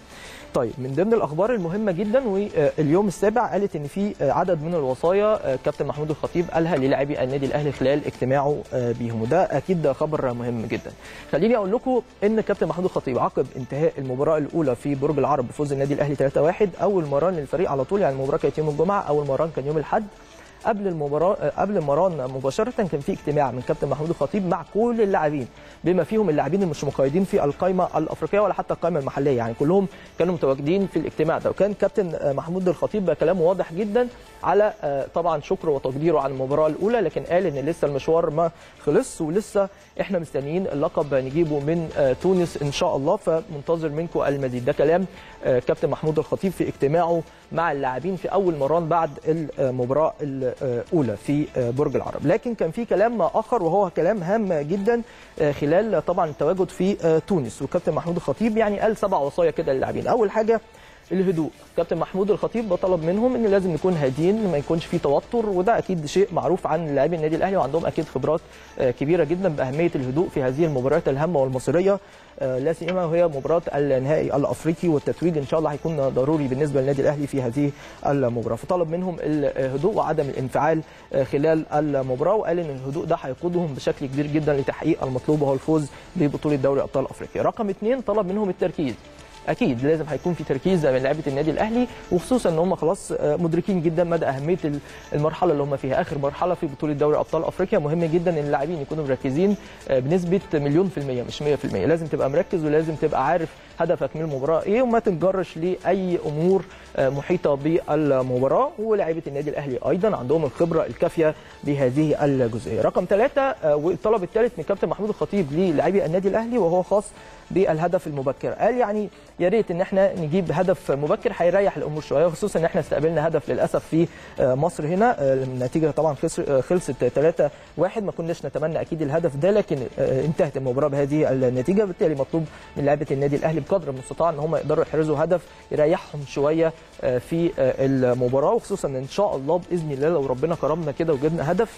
طيب من ضمن الاخبار المهمه جدا واليوم السابع قالت ان في عدد من الوصايا كابتن محمود الخطيب قالها للاعبي النادي الاهلي خلال اجتماعه بيهم وده اكيد خبر مهم جدا خليني اقول لكم ان كابتن محمود الخطيب عقب انتهاء المباراه الاولى في برج العرب بفوز النادي الاهلي 3-1 اول مران للفريق على طول يعني المباراه كانت يوم الجمعه اول مران كان يوم الاحد قبل المباراه قبل المران مباشره كان في اجتماع من كابتن محمود الخطيب مع كل اللاعبين بما فيهم اللاعبين اللي مش مقيدين في القائمه الافريقيه ولا حتى القائمه المحليه يعني كلهم كانوا متواجدين في الاجتماع ده وكان كابتن محمود الخطيب كلامه واضح جدا على طبعا شكره وتقديره على المباراه الاولى لكن قال ان لسه المشوار ما خلص ولسه احنا مستنيين اللقب نجيبه من تونس ان شاء الله فمنتظر منكم المزيد ده كلام كابتن محمود الخطيب في اجتماعه مع اللاعبين في اول مران بعد المباراه الاولى في برج العرب لكن كان في كلام اخر وهو كلام هام جدا خلال طبعا التواجد في تونس وكابتن محمود الخطيب يعني قال سبع وصايا كده للاعبين اول حاجه الهدوء كابتن محمود الخطيب طلب منهم ان لازم نكون هاديين ما يكونش في توتر وده اكيد شيء معروف عن لاعبي النادي الاهلي وعندهم اكيد خبرات كبيره جدا باهميه الهدوء في هذه المباريات الهامه والمصيريه لا سيما وهي مباراه النهائي الافريقي والتتويج ان شاء الله هيكون ضروري بالنسبه للنادي الاهلي في هذه المباراه فطلب منهم الهدوء وعدم الانفعال خلال المباراه وقال ان الهدوء ده هيقودهم بشكل كبير جدا لتحقيق المطلوب وهو الفوز ببطوله دوري ابطال افريقيا رقم اثنين طلب منهم التركيز اكيد لازم هيكون في تركيز من لعيبه النادي الاهلي وخصوصا ان هم خلاص مدركين جدا مدى اهميه المرحله اللي هم فيها اخر مرحله في بطوله دوري ابطال افريقيا مهم جدا ان اللاعبين يكونوا مركزين بنسبه مليون في الميه مش 100% لازم تبقى مركز ولازم تبقى عارف هدفك من المباراه ايه وما تنجرش لاي امور محيطه بالمباراه ولاعيبه النادي الاهلي ايضا عندهم الخبره الكافيه بهذه الجزئيه رقم ثلاثة والطلب الثالث من كابتن محمود الخطيب للاعبي النادي الاهلي وهو خاص بالهدف المبكر قال يعني يا ريت ان احنا نجيب هدف مبكر هيريح الامور شويه خصوصا ان احنا استقبلنا هدف للاسف في مصر هنا النتيجه طبعا خلصت 3 1 ما كناش نتمنى اكيد الهدف ده لكن انتهت المباراه بهذه النتيجه بالتالي مطلوب من لاعيبه النادي الاهلي بقدر المستطاع ان هم يقدروا يحرزوا هدف يريحهم شويه في المباراه وخصوصا ان شاء الله باذن الله لو ربنا كرمنا كده وجبنا هدف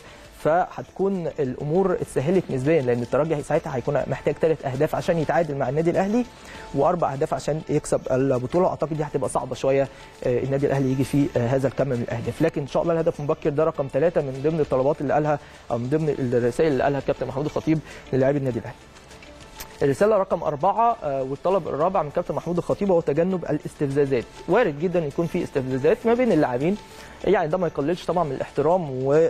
فهتكون الامور اتسهلت نسبيا لان الترجي ساعتها هيكون محتاج ثلاث اهداف عشان يتعادل مع النادي الاهلي واربع اهداف عشان يكسب البطوله اعتقد دي هتبقى صعبه شويه النادي الاهلي يجي فيه هذا الكم من الاهداف لكن ان شاء الله الهدف المبكر ده رقم ثلاثه من ضمن الطلبات اللي قالها او من ضمن الرسائل اللي قالها الكابتن محمود الخطيب للاعبي النادي الاهلي الرساله رقم أربعة والطلب الرابع من كابتن محمود الخطيب هو تجنب الاستفزازات وارد جدا يكون في استفزازات ما بين اللاعبين يعني ده ما يقللش طبعا من الاحترام و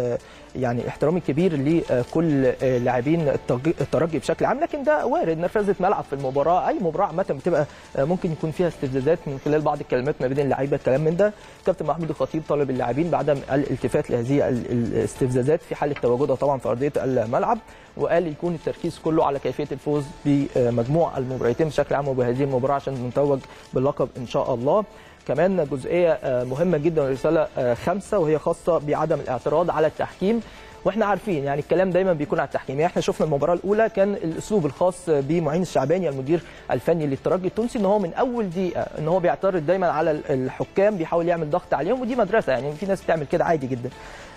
يعني احترامي الكبير لكل لاعبين الترجي بشكل عام لكن ده وارد نرفزه ملعب في المباراه اي مباراه عامه بتبقى ممكن يكون فيها استفزازات من خلال بعض الكلمات ما بين اللعيبه الكلام من ده كابتن محمود الخطيب طالب اللاعبين بعدم الالتفات لهذه الاستفزازات في حاله تواجدها طبعا في ارضيه الملعب وقال يكون التركيز كله على كيفيه الفوز بمجموع المباراتين بشكل عام وبهذه المباراه عشان نتوج باللقب ان شاء الله كمان جزئيه مهمه جدا رساله خمسه وهي خاصه بعدم الاعتراض على التحكيم واحنا عارفين يعني الكلام دايما بيكون على التحكيم يعني احنا شفنا المباراه الاولى كان الاسلوب الخاص بمعين الشعباني المدير الفني للترجي التونسي ان هو من اول دقيقه ان هو بيعترض دايما على الحكام بيحاول يعمل ضغط عليهم ودي مدرسه يعني في ناس بتعمل كده عادي جدا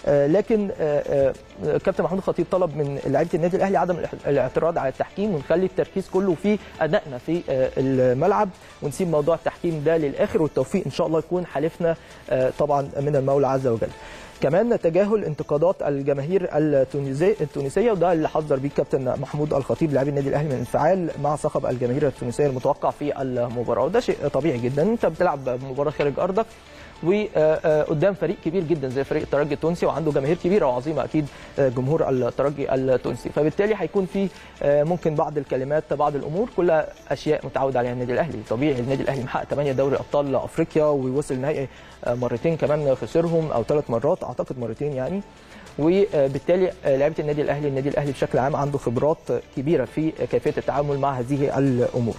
لكن كابتن محمود الخطيب طلب من لعيبه النادي الاهلي عدم الاعتراض على التحكيم ونخلي التركيز كله في ادائنا في الملعب ونسيب موضوع التحكيم ده للاخر والتوفيق ان شاء الله يكون حلفنا طبعا من المولى عز وجل كمان تجاهل انتقادات الجماهير التونسيه التونسيه وده اللي حذر بيه الكابتن محمود الخطيب لاعبي النادي الاهلي من الانفعال مع صخب الجماهير التونسيه المتوقع في المباراه وده شيء طبيعي جدا انت بتلعب مباراه خارج ارضك وقدام فريق كبير جدا زي فريق الترجي التونسي وعنده جماهير كبيره وعظيمه اكيد جمهور الترجي التونسي فبالتالي هيكون في ممكن بعض الكلمات بعض الامور كلها اشياء متعود عليها النادي الاهلي طبيعي النادي الاهلي محقق 8 دوري ابطال افريقيا ووصل نهائي مرتين كمان خسرهم او ثلاث مرات اعتقد مرتين يعني وبالتالي لعيبه النادي الاهلي النادي الاهلي بشكل عام عنده خبرات كبيره في كيفيه التعامل مع هذه الامور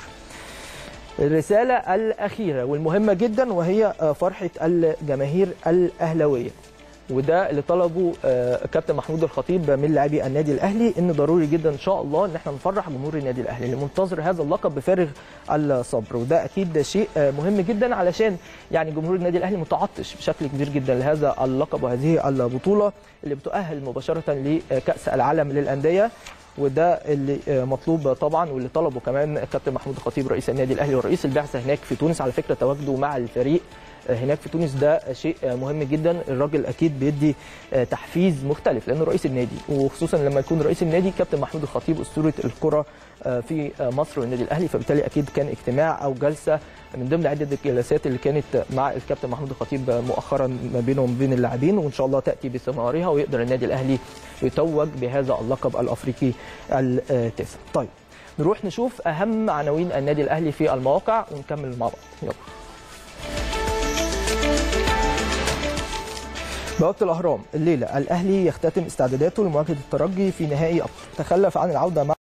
الرسالة الأخيرة والمهمة جدا وهي فرحة الجماهير الأهلوية وده اللي طلبه كابتن محمود الخطيب من لاعبي النادي الاهلي ان ضروري جدا ان شاء الله ان احنا نفرح جمهور النادي الاهلي اللي منتظر هذا اللقب بفارغ الصبر وده اكيد شيء مهم جدا علشان يعني جمهور النادي الاهلي متعطش بشكل كبير جدا لهذا اللقب وهذه البطوله اللي بتؤهل مباشره لكاس العالم للانديه وده اللي آه، مطلوب طبعا واللي طلبه كمان الكابتن محمود الخطيب رئيس النادي الاهلي ورئيس البعثه هناك في تونس على فكره تواجده مع الفريق آه، هناك في تونس ده شيء آه، مهم جدا الراجل اكيد بيدي آه، تحفيز مختلف لانه رئيس النادي وخصوصا لما يكون رئيس النادي كابتن محمود الخطيب اسطوره الكره آه، في آه، مصر والنادي الاهلي فبالتالي اكيد كان اجتماع او جلسه من ضمن عده الجلسات اللي كانت مع الكابتن محمود الخطيب مؤخرا ما بينه وما بين اللاعبين وان شاء الله تاتي بثمارها ويقدر النادي الاهلي يتوج بهذا اللقب الافريقي التاسع. طيب نروح نشوف اهم عناوين النادي الاهلي في المواقع ونكمل مع بعض يلا. بوابة الأهرام الليلة الأهلي يختتم استعداداته لمواجهة الترجي في نهائي أفريقيا تخلف عن العودة مع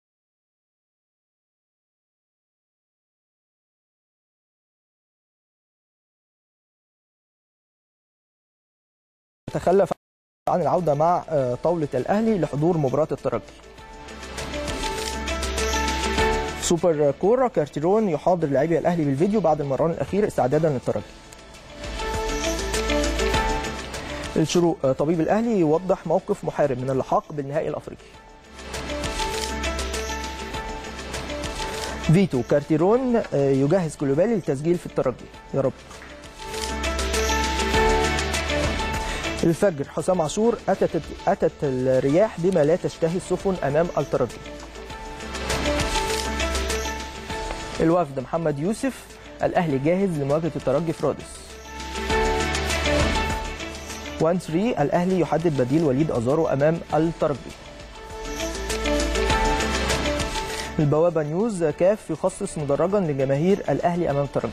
تخلف عن العودة مع آه، طاولة الأهلي لحضور مباراة الترجي سوبر كورة كارتيرون يحاضر لاعبي الأهلي بالفيديو بعد المران الأخير استعدادا للترجي الشروق آه، طبيب الأهلي يوضح موقف محارب من اللحاق بالنهائي الأفريقي فيتو كارتيرون آه، يجهز كولوبالي للتسجيل في الترجي يا رب الفجر حسام عاشور أتت أتت الرياح بما لا تشتهي السفن أمام الترجي الوفد محمد يوسف الأهلي جاهز لمواجهة الترجي في رادس 1 3 الأهلي يحدد بديل وليد أزارو أمام الترجي البوابة نيوز كاف يخصص مدرجا لجماهير الأهلي أمام الترجي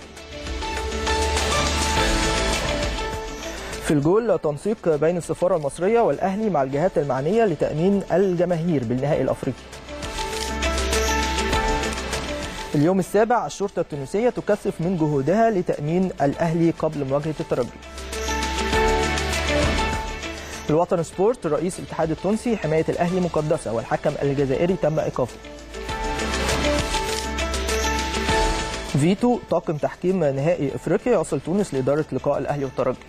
في الجول تنسيق بين السفارة المصرية والأهلي مع الجهات المعنية لتأمين الجماهير بالنهائي الأفريقي اليوم السابع الشرطة التونسية تكثف من جهودها لتأمين الأهلي قبل مواجهة الترجي الوطن سبورت رئيس الاتحاد التونسي حماية الأهلي مقدسة والحكم الجزائري تم إيقافه فيتو طاقم تحكيم نهائي افريقيا يصل تونس لاداره لقاء الاهلي والترجي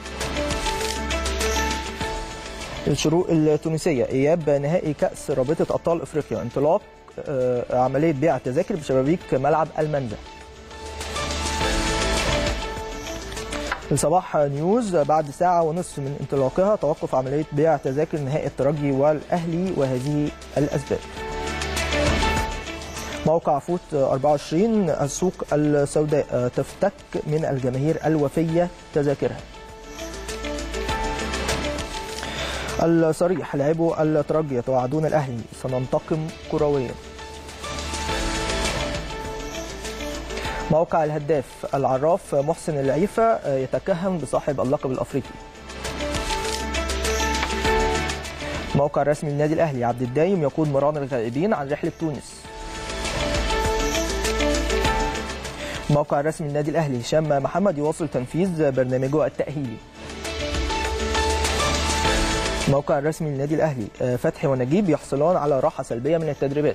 الشروق التونسيه اياب نهائي كاس رابطه ابطال افريقيا انطلاق آه، عمليه بيع التذاكر بشبابيك ملعب المنزه الصباح نيوز بعد ساعة ونصف من انطلاقها توقف عملية بيع تذاكر نهائي الترجي والأهلي وهذه الأسباب موقع فوت 24 السوق السوداء تفتك من الجماهير الوفية تذاكرها الصريح لعبوا الترجي يتوعدون الأهلي سننتقم كرويا موقع الهداف العراف محسن العيفة يتكهن بصاحب اللقب الأفريقي موقع رسمي للنادي الأهلي عبد الدايم يقود مران الغائبين عن رحلة تونس موقع رسمي للنادي الاهلي هشام محمد يواصل تنفيذ برنامجه التاهيلي موقع الرسمي للنادي الاهلي آه، فتحي ونجيب يحصلان على راحه سلبيه من التدريبات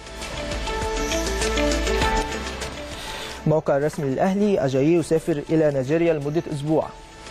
موقع الرسمي للاهلي اجاييه يسافر الى نيجيريا لمده اسبوع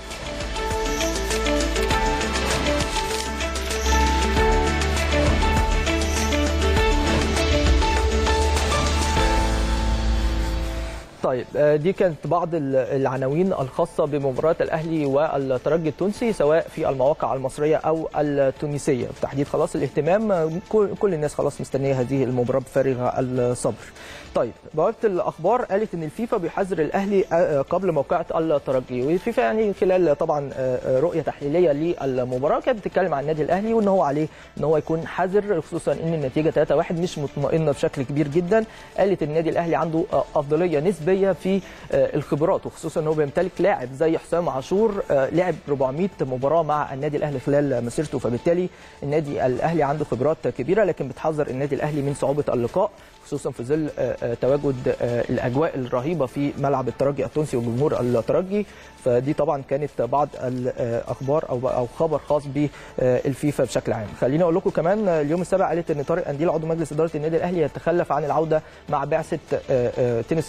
طيب آه، دي كانت بعض ال- العناوين الخاصة بمباراة الأهلي والترجي التونسي سواء في المواقع المصرية أو التونسية بالتحديد خلاص الاهتمام آه، كل كل الناس خلاص مستنية هذه المباراة بفارغ الصبر طيب بوابة الأخبار قالت إن الفيفا بيحذر الأهلي آه، قبل موقعة الترجي والفيفا يعني خلال طبعا آه، آه، رؤية تحليلية للمباراة كانت بتتكلم عن النادي الأهلي وإن هو عليه إن هو يكون حذر خصوصا إن النتيجة 3-1 مش مطمئنة بشكل كبير جدا قالت النادي الأهلي عنده آه، أفضلية نسبية في آه، الخبرات وخصوصا إن هو بيمتلك لاعب زي حسام عاشور آه، لعب 400 مباراة مع النادي الأهلي خلال مسيرته فبالتالي النادي الأهلي عنده خبرات كبيرة لكن بتحذر النادي الأهلي من صعوبة اللقاء خصوصا في ظل آه، آه، تواجد آه، الاجواء الرهيبه في ملعب الترجي التونسي وجمهور الترجي فدي طبعا كانت بعض الاخبار او او خبر خاص بالفيفا بشكل عام خليني اقول لكم كمان آه، اليوم السابع قالت ان طارق انديل عضو مجلس اداره النادي الاهلي يتخلف عن العوده مع بعثه آه، آه، تنس الطاوله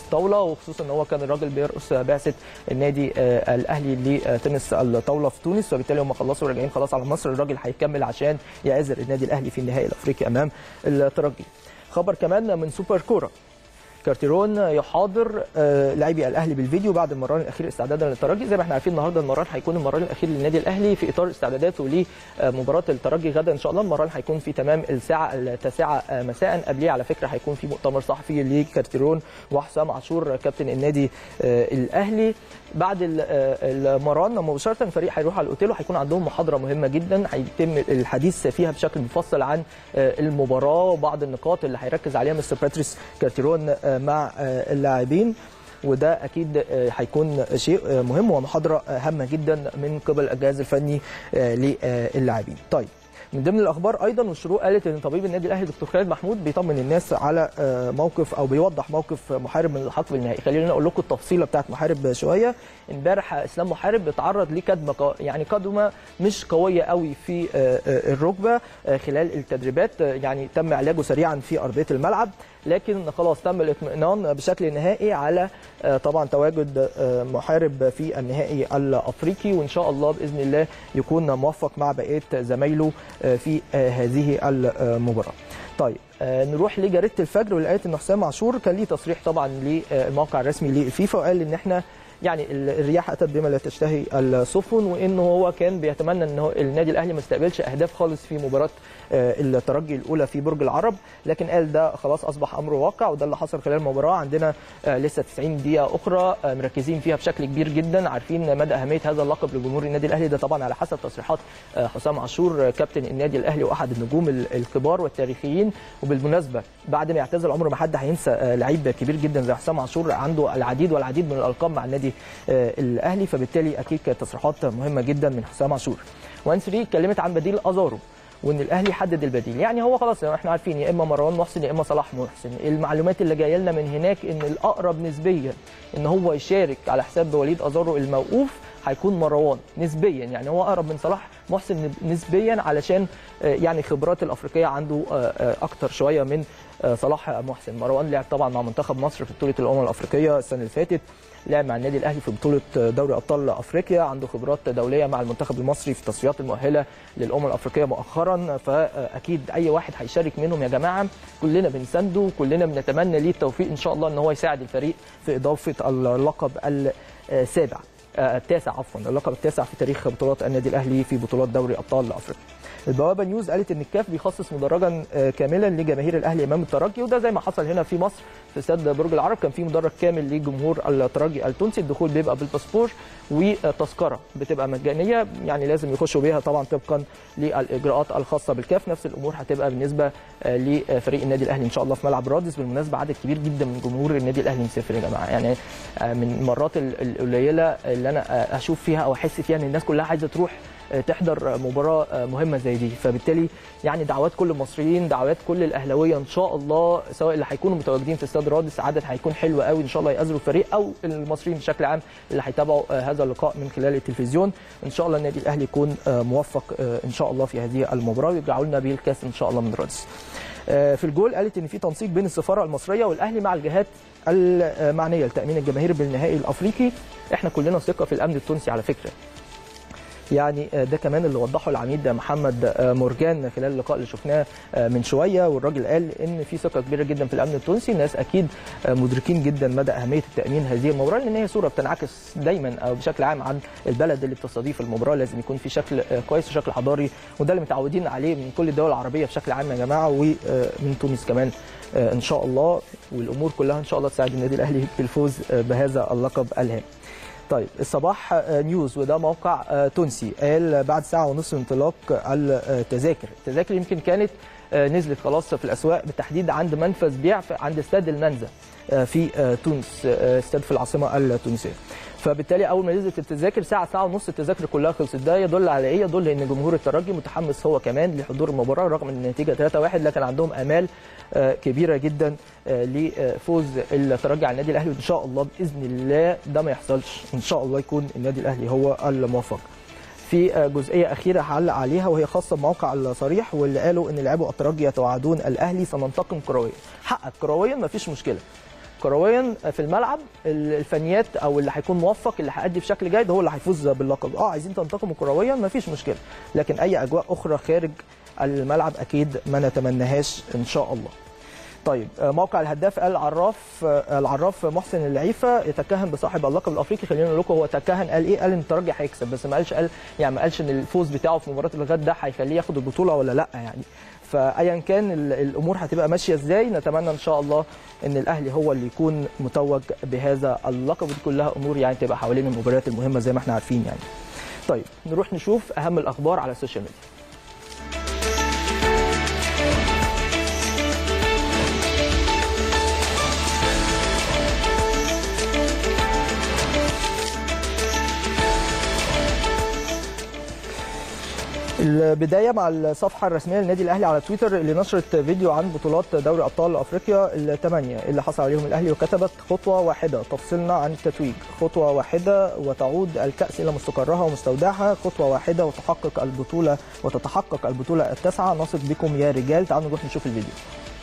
وخصوصا ان هو كان الراجل بيرقص بعثه النادي آه، الاهلي لتنس الطاوله في تونس فبالتالي هم خلصوا راجعين خلاص على مصر الراجل هيكمل عشان يعزر النادي الاهلي في النهائي الافريقي امام الترجي خبر كمان من سوبر كوره كارتيرون يحاضر آه، لاعبي الاهلي بالفيديو بعد المران الاخير استعدادا للترجي زي ما احنا عارفين النهارده المران هيكون المران الاخير للنادي الاهلي في اطار استعداداته لمباراه الترجي غدا ان شاء الله المران هيكون في تمام الساعه التاسعه آه، مساء قبليه على فكره هيكون في مؤتمر صحفي لكارتيرون وحسام عاشور كابتن النادي آه، الاهلي بعد ال- آه، المران مباشره الفريق هيروح على الاوتيل وهيكون عندهم محاضره مهمه جدا هيتم الحديث فيها بشكل مفصل عن آه، المباراه وبعض النقاط اللي هيركز عليها مستر باتريس كارتيرون آه، مع آه، اللاعبين وده اكيد آه، هيكون شيء آه، مهم ومحاضره آه، هامه جدا من قبل الجهاز الفني آه، للاعبين طيب من ضمن الاخبار ايضا والشروق قالت ان طبيب النادي الاهلي دكتور خالد محمود بيطمن الناس على آه، موقف او بيوضح موقف محارب من الحق بالنهائي خلينا اقول لكم التفصيله بتاعت محارب شويه امبارح اسلام محارب اتعرض لكدمه قو- يعني قدمه مش قويه قوي في آه، آه، الركبه آه، خلال التدريبات آه، يعني تم علاجه سريعا في ارضيه الملعب لكن خلاص تم الاطمئنان بشكل نهائي على آه، طبعا تواجد آه، محارب في النهائي الافريقي وان شاء الله باذن الله يكون موفق مع بقيه زمايله آه، في آه، هذه المباراه. طيب آه، نروح لجريده الفجر ولقيت ان حسام عاشور كان ليه تصريح طبعا للموقع الرسمي للفيفا وقال ان احنا يعني ال- الرياح اتت بما لا تشتهي السفن وانه هو كان بيتمنى ان هو النادي الاهلي ما استقبلش اهداف خالص في مباراه آه، الترجي الاولى في برج العرب لكن قال ده خلاص اصبح امر واقع وده اللي حصل خلال المباراه عندنا آه، لسه 90 دقيقه اخرى آه، مركزين فيها بشكل كبير جدا عارفين مدى اهميه هذا اللقب لجمهور النادي الاهلي ده طبعا على حسب تصريحات آه، حسام عاشور آه، كابتن النادي الاهلي واحد النجوم ال- الكبار والتاريخيين وبالمناسبه بعد ما يعتزل عمره ما حد هينسى آه، لعيب كبير جدا زي حسام عاشور عنده العديد والعديد من الالقاب مع النادي آه، الاهلي فبالتالي اكيد كانت تصريحات مهمه جدا من حسام عاشور وان 3 اتكلمت عن بديل ازارو وان الاهلي حدد البديل يعني هو خلاص احنا عارفين يا اما مروان محسن يا اما صلاح محسن المعلومات اللي جايه لنا من هناك ان الاقرب نسبيا ان هو يشارك على حساب وليد ازارو الموقوف هيكون مروان نسبيا يعني هو اقرب من صلاح محسن نسبيا علشان آه، يعني خبرات الافريقيه عنده آه، آه، اكتر شويه من آه، صلاح محسن مروان لعب طبعا مع منتخب مصر في بطوله الامم الافريقيه السنه اللي فاتت لعب مع النادي الاهلي في بطوله دوري ابطال افريقيا عنده خبرات دوليه مع المنتخب المصري في التصفيات المؤهله للامم الافريقيه مؤخرا فاكيد اي واحد هيشارك منهم يا جماعه كلنا بنسنده كلنا بنتمنى ليه التوفيق ان شاء الله ان هو يساعد الفريق في اضافه اللقب السابع آه، التاسع عفوا اللقب التاسع في تاريخ بطولات النادي الاهلي في بطولات دوري ابطال افريقيا البوابه نيوز قالت ان الكاف بيخصص مدرجا آه، كاملا لجماهير الاهلي امام الترجي وده زي ما حصل هنا في مصر في استاد برج العرب كان في مدرج كامل لجمهور الترجي التونسي الدخول بيبقى بالباسبور وتذكره بتبقى مجانيه يعني لازم يخشوا بيها طبعا طبقا للاجراءات الخاصه بالكاف نفس الامور هتبقى بالنسبه آه، لفريق النادي الاهلي ان شاء الله في ملعب رادس بالمناسبه عدد كبير جدا من جمهور النادي الاهلي مسافر يا جماعه يعني آه، من المرات ال- القليله اللي انا آه، اشوف فيها او احس فيها ان الناس كلها عايزه تروح آه، تحضر مباراه آه، مهمه زي دي فبالتالي يعني دعوات كل المصريين دعوات كل الاهلاويه ان شاء الله سواء اللي هيكونوا متواجدين في استاد رادس عدد هيكون حلو قوي ان شاء الله يأزروا الفريق او المصريين بشكل عام اللي هيتابعوا آه، هذا اللقاء من خلال التلفزيون ان شاء الله النادي الاهلي يكون آه، موفق آه، ان شاء الله في هذه المباراه ويرجعوا لنا بيه الكاس ان شاء الله من رادس آه، في الجول قالت ان في تنسيق بين السفاره المصريه والاهلي مع الجهات المعنيه لتامين الجماهير بالنهائي الافريقي احنا كلنا ثقه في الامن التونسي على فكره يعني آه، ده كمان اللي وضحه العميد محمد آه، مرجان خلال اللقاء اللي شفناه آه، من شويه والراجل قال ان في ثقه كبيره جدا في الامن التونسي الناس اكيد آه، مدركين جدا مدى اهميه التامين هذه المباراه لان هي صوره بتنعكس دايما او بشكل عام عن البلد اللي بتستضيف المباراه لازم يكون في شكل آه، كويس وشكل حضاري وده اللي متعودين عليه من كل الدول العربيه بشكل عام يا جماعه ومن تونس كمان آه، ان شاء الله والامور كلها ان شاء الله تساعد النادي الاهلي في الفوز آه، بهذا اللقب الهام طيب الصباح آه، نيوز وده موقع آه، تونسي قال بعد ساعة ونصف من انطلاق التذاكر التذاكر يمكن كانت آه، نزلت خلاص في الأسواق بالتحديد عند منفذ بيع في- عند استاد المنزة آه، في آه، تونس آه، استاد في العاصمة التونسية فبالتالي اول ما نزلت التذاكر ساعه ساعه ونص التذاكر كلها خلصت ده يدل على ايه يدل ان جمهور الترجي متحمس هو كمان لحضور المباراه رغم ان النتيجه 3-1 لكن عندهم امال آه، كبيره جدا آه، لفوز الترجي على النادي الاهلي وان شاء الله باذن الله ده ما يحصلش ان شاء الله يكون النادي الاهلي هو الموفق في آه، جزئيه اخيره هعلق عليها وهي خاصه بموقع الصريح واللي قالوا ان لاعبو الترجي يتوعدون الاهلي سننتقم كرويا حقك كرويا ما فيش مشكله كرويا في الملعب ال- الفنيات او اللي هيكون موفق اللي هيأدي بشكل جيد هو اللي هيفوز باللقب اه عايزين تنتقموا كرويا مفيش مشكله لكن اي اجواء اخرى خارج الملعب اكيد ما نتمناهاش ان شاء الله طيب آه، موقع الهداف العراف آه، العراف محسن العيفه يتكهن بصاحب اللقب الافريقي خلينا نقول لكم هو تكهن قال ايه قال ان الترجي هيكسب بس ما قالش قال يعني ما قالش ان الفوز بتاعه في مباراه الغد ده هيخليه ياخد البطوله ولا لا يعني فايا كان ال- الامور هتبقى ماشيه ازاي نتمنى ان شاء الله ان الاهلي هو اللي يكون متوج بهذا اللقب ودي كلها امور يعني تبقى حوالين المباريات المهمه زي ما احنا عارفين يعني طيب نروح نشوف اهم الاخبار على السوشيال ميديا البدايه مع الصفحه الرسميه للنادي الاهلي على تويتر اللي نشرت فيديو عن بطولات دوري ابطال افريقيا الثمانيه اللي حصل عليهم الاهلي وكتبت خطوه واحده تفصلنا عن التتويج خطوه واحده وتعود الكاس الى مستقرها ومستودعها خطوه واحده وتحقق البطوله وتتحقق البطوله التاسعه نثق بكم يا رجال تعالوا نروح نشوف الفيديو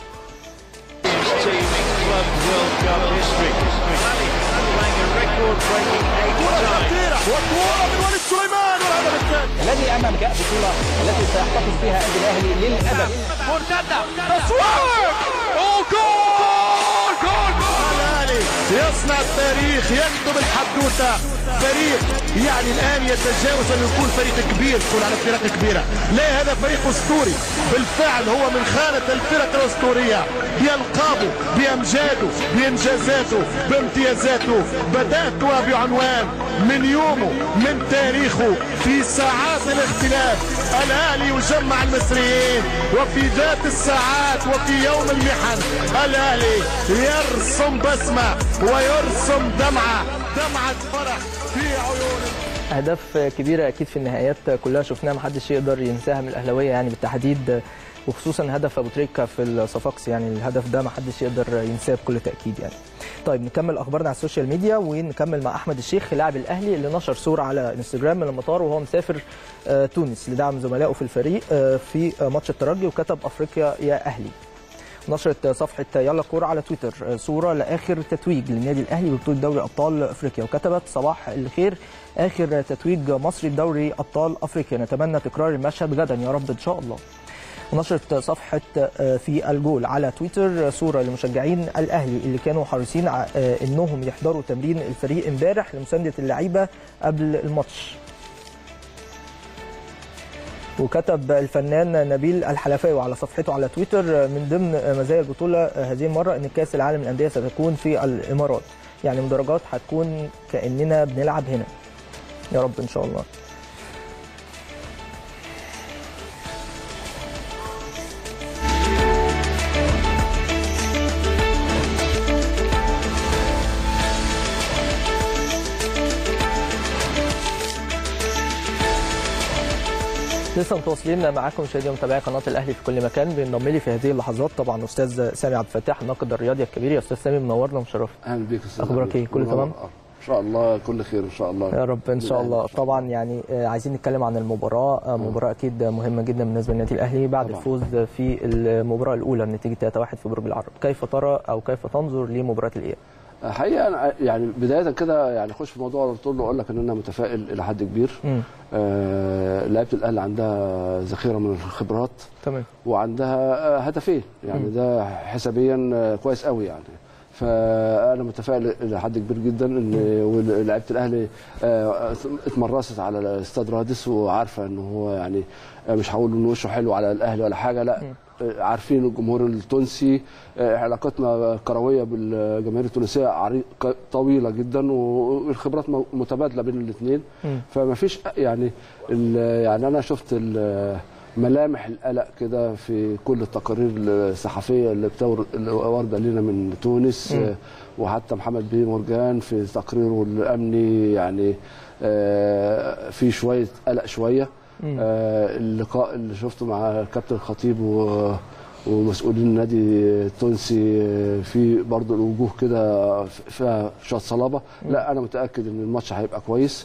team in Club World Cup history. Ali playing a record-breaking eight times. والكورة من وليد سليمان والهدف الثاني الذي امام جاء بطوله التي سيحتفظ فيها النادي الاهلي للابد تصوير وجول جول جول الاهلي يصنع التاريخ يكتب الحدوته فريق يعني الان يتجاوز ان يكون فريق كبير تقول على فرق كبيره لا هذا فريق اسطوري بالفعل هو من خانه الفرق الاسطوريه بألقابه بامجاده بانجازاته بامتيازاته بداتها بعنوان من يومه من تاريخه في ساعات الاختلاف الاهلي يجمع المصريين وفي ذات الساعات وفي يوم المحن الاهلي يرسم بسمه ويرسم دمعه دمعه فرح في عيون اهداف كبيره اكيد في النهايات كلها شفناها محدش يقدر ينساها من الاهلاويه يعني بالتحديد وخصوصا هدف ابو تريكه في الصفاقسي يعني الهدف ده محدش يقدر ينساه بكل تاكيد يعني طيب نكمل اخبارنا على السوشيال ميديا ونكمل مع احمد الشيخ لاعب الاهلي اللي نشر صوره على انستجرام من المطار وهو مسافر آه، تونس لدعم زملائه في الفريق آه، في آه، ماتش الترجي وكتب افريقيا يا اهلي نشرت صفحة يلا كورة على تويتر صورة لآخر تتويج للنادي الأهلي ببطولة دوري أبطال أفريقيا وكتبت صباح الخير آخر تتويج مصري بدوري أبطال أفريقيا نتمنى تكرار المشهد غدا يا رب إن شاء الله ونشرت صفحة في الجول على تويتر صورة لمشجعين الأهلي اللي كانوا حريصين ع- إنهم يحضروا تمرين الفريق امبارح لمساندة اللعيبة قبل الماتش وكتب الفنان نبيل الحلفاوي على صفحته على تويتر من ضمن مزايا البطوله هذه المره ان كاس العالم للانديه ستكون في الامارات يعني مدرجات هتكون كاننا بنلعب هنا يا رب ان شاء الله لسه متواصلين معاكم مشاهدي ومتابعي قناه الاهلي في كل مكان بينضم لي في هذه اللحظات طبعا استاذ سامي عبد الفتاح الناقد الرياضي الكبير يا استاذ سامي منورنا ومشرفنا اهلا بيك يا استاذ أخبارك حبيبي. إيه؟ كله منور. تمام؟ آه. ان شاء الله كل خير ان شاء الله يا رب ان شاء الله طبعا يعني آه، عايزين نتكلم عن المباراه آه، مباراه اكيد مهمه جدا بالنسبه للنادي الاهلي بعد طبعاً. الفوز في المباراه الاولى بنتيجه 3-1 في برج العرب كيف ترى او كيف تنظر لمباراه الاياب حقيقه أنا يعني بدايه كده يعني اخش في موضوع على طول واقول لك ان انا متفائل الى حد كبير مم. آه لعيبه الاهلي عندها ذخيره من الخبرات تمام وعندها آه، هدفين يعني ده حسابيا آه، كويس قوي يعني فانا متفائل الى حد كبير جدا ان لعيبه الاهلي آه، اتمرست على الاستاد رادس وعارفه ان هو يعني آه، مش هقول ان وشه حلو على الاهلي ولا حاجه لا آه، عارفين الجمهور التونسي آه، علاقتنا كرويه بالجماهير التونسيه عريقه طويله جدا والخبرات م- متبادله بين الاثنين مم. فما فيش يعني ال- يعني انا شفت ال- ملامح القلق كده في كل التقارير الصحفيه اللي بتور اللي وارده لنا من تونس مم. آه، وحتى محمد بيه مرجان في تقريره الامني يعني آه، في شويه قلق شويه مم. آه، اللقاء اللي شفته مع كابتن الخطيب و ومسؤولين النادي التونسي آه، في برضه الوجوه كده فيها شويه صلابه لا انا متاكد ان الماتش هيبقى كويس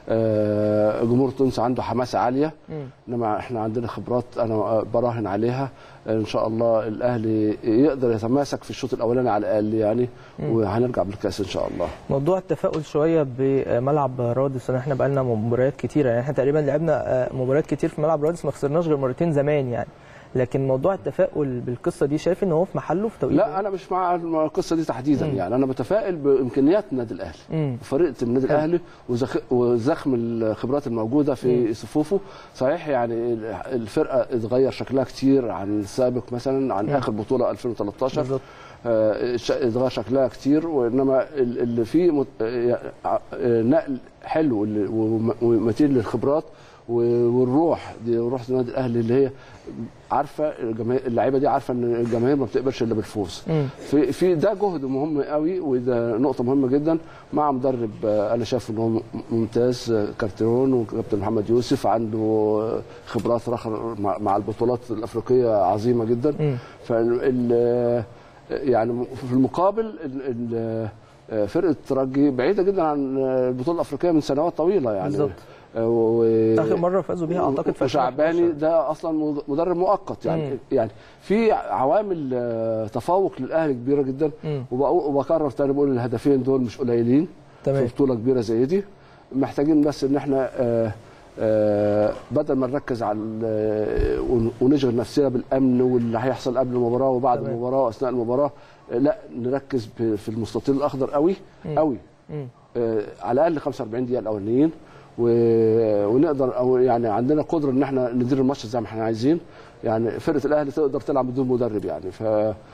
آه، جمهور تونس عنده حماسه عاليه مم. انما احنا عندنا خبرات انا براهن عليها ان شاء الله الاهلي يقدر يتماسك في الشوط الاولاني على الاقل يعني وهنرجع بالكاس ان شاء الله موضوع التفاؤل شويه بملعب رادس ان احنا بقى لنا مباريات كتيره يعني احنا تقريبا لعبنا آه، مباريات كتير في ملعب رادس ما خسرناش غير مرتين زمان يعني لكن موضوع التفاؤل بالقصه دي شايف ان هو في محله في توقيت لا انا مش مع القصه دي تحديدا يعني انا متفائل بامكانيات النادي الاهلي مم. فريق النادي الاهلي وزخ- وزخم الخبرات الموجوده في صفوفه صحيح يعني الفرقه اتغير شكلها كتير عن السابق مثلا عن اخر بطوله 2013 بالظبط. آه، ش- اتغير شكلها كتير وانما ال- اللي فيه مت- آه، آه، نقل حلو اللي- وم- ومتين للخبرات و- والروح دي روح النادي الاهلي اللي هي عارفه الجماهير اللعيبه دي عارفه ان الجماهير ما بتقبلش الا بالفوز مم. في في ده جهد مهم قوي وده نقطه مهمه جدا مع مدرب آه، انا شايف ان هو م- ممتاز آه، كارتيرون وكابتن محمد يوسف عنده آه، خبرات رخر مع مع البطولات الافريقيه عظيمه جدا مم. فال يعني في المقابل ال- ال- آه، فرقه الترجي بعيده جدا عن البطوله الافريقيه من سنوات طويله يعني بالظبط. آه، و... اخر مره فازوا بيها اعتقد في وشعباني 2011. ده اصلا مدرب مؤقت يعني مم. يعني في عوامل آه، تفوق للاهلي كبيره جدا مم. وبقو- وبكرر تاني بقول الهدفين دول مش قليلين تمام. في بطوله كبيره زي دي محتاجين بس ان احنا آه، آه، بدل ما نركز على ال- ون- ونشغل نفسنا بالامن واللي هيحصل قبل المباراه وبعد تمام. المباراه واثناء المباراه آه، لا نركز ب- في المستطيل الاخضر قوي قوي مم. آه، على الاقل 45 دقيقه الاولانيين و- ونقدر او يعني عندنا قدره ان احنا ندير الماتش زي ما احنا عايزين يعني فرقه الاهلي تقدر تلعب بدون مدرب يعني ف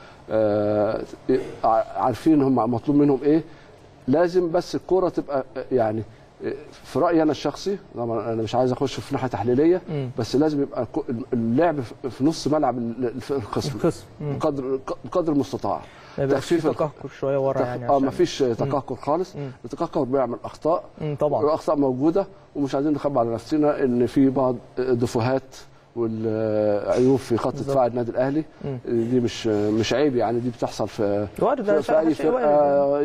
آه، عارفين هم مطلوب منهم ايه لازم بس الكوره تبقى آه، يعني آه، في رايي انا الشخصي طبعا انا مش عايز اخش في ناحيه تحليليه مم. بس لازم يبقى الكو- اللعب في- في نص ملعب ال- الف- الخصم الخصم. مم. بقدر بقدر المستطاع ما يبقاش في تخفيف الخ- تقهقر شويه ورا يعني اه عشان- ما فيش تقهقر خالص مم. التقهقر بيعمل اخطاء مم، طبعا الاخطاء موجوده ومش عايزين نخبي على نفسنا ان في بعض دفوهات والعيوب في خط بالظبط. دفاع النادي الاهلي مم. دي مش مش عيب يعني دي بتحصل في وارد ده في, في اي شيء وارد. فرقه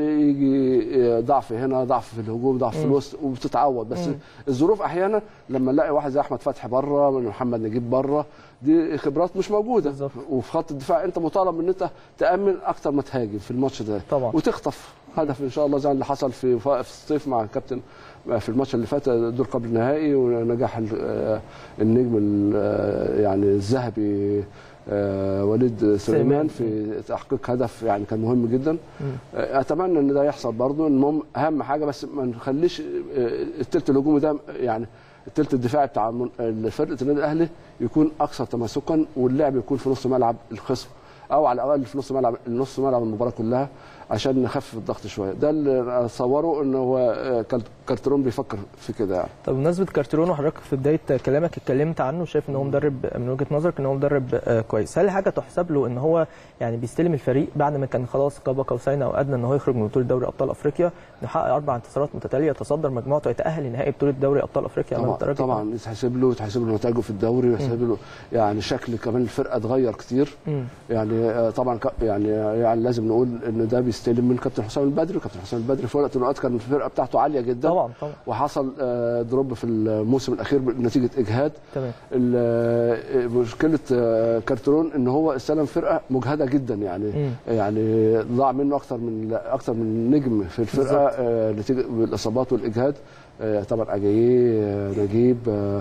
يجي ضعف هنا ضعف في الهجوم ضعف في الوسط وبتتعوض بس الظروف احيانا لما نلاقي واحد زي احمد فتحي بره من محمد نجيب بره دي خبرات مش موجوده بالظبط. وفي خط الدفاع انت مطالب ان انت تامن اكتر ما تهاجم في الماتش ده طبعا. وتخطف هدف ان شاء الله زي اللي حصل في في الصيف مع الكابتن في الماتش اللي فات دور قبل النهائي ونجاح ال- آه، النجم ال- آه، يعني الذهبي آه، وليد سليمان في تحقيق هدف يعني كان مهم جدا آه، اتمنى ان ده يحصل برضه المهم اهم حاجه بس ما نخليش آه، التلت الهجومي ده يعني التلت الدفاعي بتاع من- فرقه النادي الاهلي يكون اكثر تماسكا واللعب يكون في نص ملعب الخصم او على الاقل في نص ملعب نص ملعب المباراه كلها عشان نخفف الضغط شويه ده اللي اتصوره ان هو آه، كارت- كارترون بيفكر في كده يعني طب بمناسبه كارتيرون وحضرتك في بدايه كلامك اتكلمت عنه شايف ان هو مدرب من وجهه نظرك ان هو مدرب آه، كويس هل حاجه تحسب له ان هو يعني بيستلم الفريق بعد ما كان خلاص قاب قوسين او ادنى ان هو يخرج من بطوله دوري ابطال افريقيا يحقق اربع انتصارات متتاليه يتصدر مجموعته يتاهل لنهائي بطوله دوري ابطال افريقيا امام طبعا الترجي طبعا يتحسب له يتحسب له نتائجه في الدوري ويتحسب له يعني شكل كمان الفرقه اتغير كتير مم. يعني آه، طبعا ك- يعني يعني لازم نقول ان ده بيستلم من كابتن حسام البدري وكابتن حسام البدري في وقت من الاوقات كان الفرقه بتاعته عاليه جدا طبعا طبعا وحصل آه، دروب في الموسم الاخير نتيجه اجهاد تمام ال- آه، مشكله آه، كارترون ان هو استلم فرقه مجهده جدا يعني مم. يعني ضاع منه اكتر من اكتر من نجم في الفرقه بالظبط. آه، نتيجه بالاصابات والاجهاد آه، طبعا اجاييه آه، نجيب آه،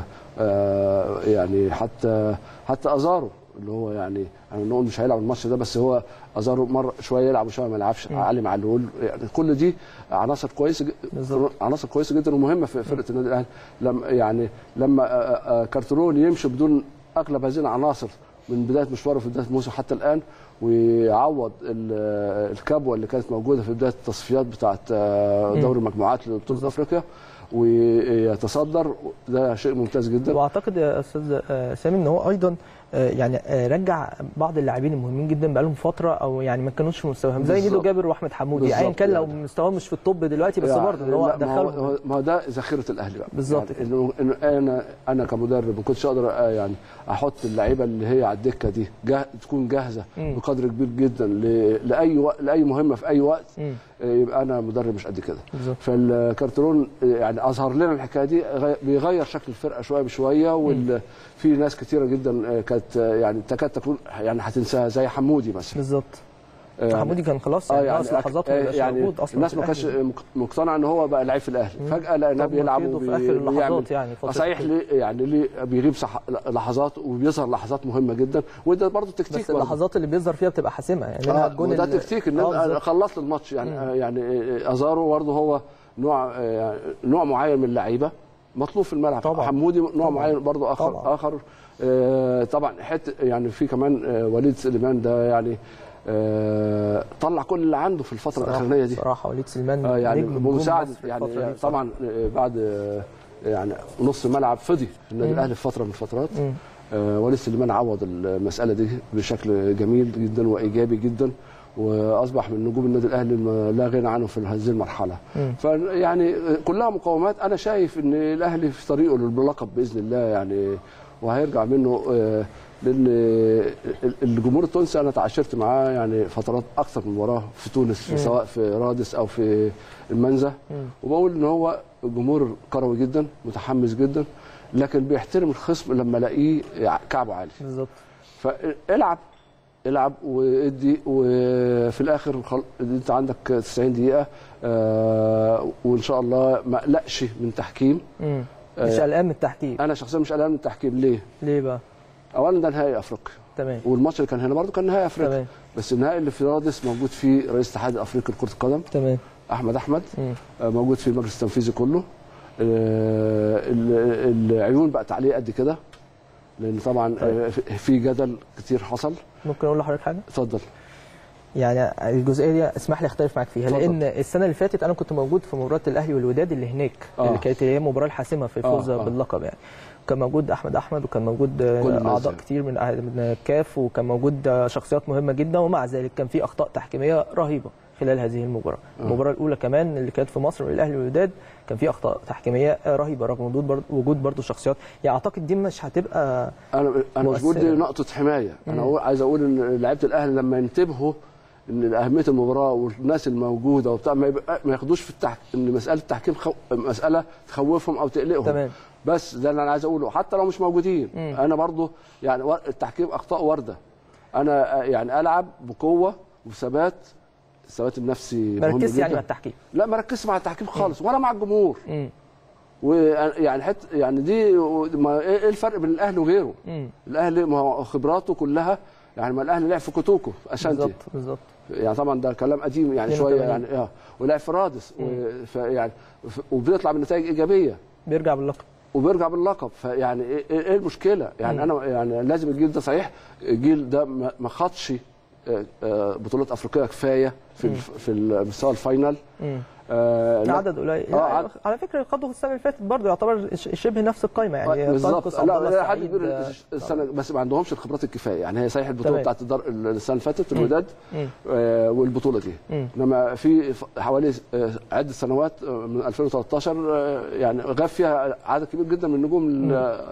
آه، يعني حتى حتى ازارو اللي هو يعني يعني نقول مش هيلعب الماتش ده بس هو ازارو مره شويه يلعب وشويه ما يلعبش علي معلول يعني كل دي عناصر كويسه ج- بالظبط. عناصر كويسه جدا ومهمه في فرقه النادي الاهلي لما يعني لما آه، آه، كارترون يمشي بدون اغلب هذه العناصر من بدايه مشواره في بدايه الموسم حتى الان ويعوض ال- الكبوه اللي كانت موجوده في بدايه التصفيات بتاعه آه، دوري المجموعات لبطوله افريقيا ويتصدر ده شيء ممتاز جدا واعتقد يا استاذ آه، سامي ان هو ايضا آه، يعني آه، رجع بعض اللاعبين المهمين جدا بقالهم فتره او يعني ما كانوش في مستواهم زي بالظبط. ميدو جابر واحمد حمودي ايا بالظبط كان لو يعني. مستواهم مش في الطب دلوقتي بس يعني برضه ان هو لا، ما هو- دخلهم ما هو ده ذخيره الاهلي بقى بالظبط يعني انه إنه انا انا كمدرب ما كنتش اقدر آه، يعني احط اللعيبه اللي هي على الدكه دي جاه تكون جاهزه مم. بقدر كبير جدا ل- لاي وقت لاي مهمه في اي وقت مم. آه، يبقى انا مدرب مش قد كده بالظبط فالكارترون آه، يعني اظهر لنا الحكايه دي غي- بيغير شكل الفرقه شويه بشويه وفي ناس كتيره جدا آه، كانت آه، يعني تكاد تكون يعني هتنساها زي حمودي مثلا بالظبط آه، حمودي كان خلاص اه يعني, يعني ناقص لحظات آه، ما بقاش يعني موجود اصلا الناس في ما كانتش الأهلي. مق- مقتنعه ان هو بقى لعيب في الاهلي فجاه لقيناه طب بيلعب نقيضه في وبي- آخر اللحظات وبيعمل- يعني فترة صحيح كده. ليه يعني ليه بيغيب صح لحظات وبيظهر لحظات مهمه جدا وده برضه تكتيك بس برضه. اللحظات اللي بيظهر فيها بتبقى حاسمه يعني منها آه الجون وده ال- تكتيك ان آه، أنا بالظبط. خلصت الماتش يعني آه يعني آه، ازارو برضه هو نوع آه، نوع معين من اللعيبه مطلوب في الملعب طبعاً. حمودي نوع معين برضه اخر طبعاً. اخر آه، طبعا حته يعني في كمان آه، وليد سليمان ده يعني آه، طلع كل اللي عنده في الفتره صراحة- الاخرانيه دي صراحه وليد سليمان اه يعني نجم نجوم بمساعده مصر يعني الفترة دي طبعا آه، بعد آه، يعني نص ملعب فضي النادي الاهلي في فتره من الفترات مم. آه، وليد سليمان عوض المساله دي بشكل جميل جدا وايجابي جدا واصبح من نجوم النادي الاهلي ما لا غنى عنه في هذه المرحله مم. فيعني آه، كلها مقومات انا شايف ان الاهلي في طريقه للقب باذن الله يعني وهيرجع منه آه، لان ال- الجمهور التونسي انا تعاشرت معاه يعني فترات اكثر من مباراه في تونس سواء في رادس او في المنزه وبقول ان هو جمهور كروي جدا متحمس جدا لكن بيحترم الخصم لما الاقيه كعبه عالي بالظبط فالعب العب وادي وفي الاخر خل... انت عندك 90 دقيقه آه وان شاء الله ما اقلقش من تحكيم مم. مش آه. قلقان من التحكيم انا شخصيا مش قلقان من التحكيم ليه؟ ليه بقى اولا ده نهائي افريقيا تمام والماتش اللي كان هنا برضه كان نهائي افريقيا تمام بس النهائي اللي في رادس موجود فيه رئيس الاتحاد الافريقي لكره القدم تمام احمد احمد مم. آه، موجود في المجلس التنفيذي كله آه، ال- العيون بقت عليه قد كده لان طبعا آه، في- في جدل كتير حصل ممكن اقول لحضرتك حاجه اتفضل يعني الجزئيه دي اسمح لي اختلف معاك فيها اتفضل. لان السنه اللي فاتت انا كنت موجود في مباراه الاهلي والوداد اللي هناك آه. اللي كانت هي المباراه الحاسمه في الفوز آه، آه. باللقب يعني كان موجود احمد احمد وكان موجود آه، كل الناس اعضاء يعني. كتير من من الكاف وكان موجود آه، شخصيات مهمه جدا ومع ذلك كان في اخطاء تحكيميه رهيبه خلال هذه المباراه المباراه الاولى كمان اللي كانت في مصر الاهلي والوداد كان في اخطاء تحكيميه آه، رهيبه رغم وجود برضو وجود برضو شخصيات يعني اعتقد دي مش هتبقى انا انا مش بقول دي مؤثرة. نقطه حمايه انا أقول- عايز اقول ان لعيبه الاهلي لما ينتبهوا ان اهميه المباراه والناس الموجوده وبتاع ما, يبقى ما ياخدوش في التحك... ان مساله التحكيم خو... مساله تخوفهم او تقلقهم تمام. بس ده اللي انا عايز اقوله حتى لو مش موجودين انا برضو يعني ور- التحكيم اخطاء وارده انا آه، يعني العب بقوه وثبات الثبات النفسي مهم مركز يعني جداً. مع التحكيم لا ما ركزش مع التحكيم خالص ولا مع الجمهور مم. ويعني حت يعني دي ما ايه إيه الفرق بين الاهلي وغيره؟ مم. الاهلي ما هو خبراته كلها يعني ما الاهلي لعب في كوتوكو في اشانتي بالظبط بالظبط يعني طبعا ده كلام قديم يعني 82. شويه يعني اه ولعب في رادس و- فيعني ف- وبيطلع بنتائج ايجابيه بيرجع باللقب وبيرجع باللقب فيعني ايه إيه- إيه المشكله؟ يعني انا يعني لازم الجيل ده صحيح الجيل ده ما ما خدش آه، آه، بطولات افريقيه كفايه في الف- في المستوى الفاينل مم. آه، لا- عدد قليل آه، لا، عدد. على فكره خدوا السنه اللي فاتت برضه يعتبر ش- شبه نفس القائمه يعني بالظبط تنقص عبد لا الله لا حد السعيد، كبير آه، السنه بس ما عندهمش الخبرات الكفايه يعني هي صحيح البطوله تمام. بتاعت الدار السنه اللي فاتت الوداد مم. آه والبطوله دي مم. انما في ف- حوالي آه، عده سنوات آه، من 2013 آه، يعني غاب فيها عدد كبير جدا من النجوم ال-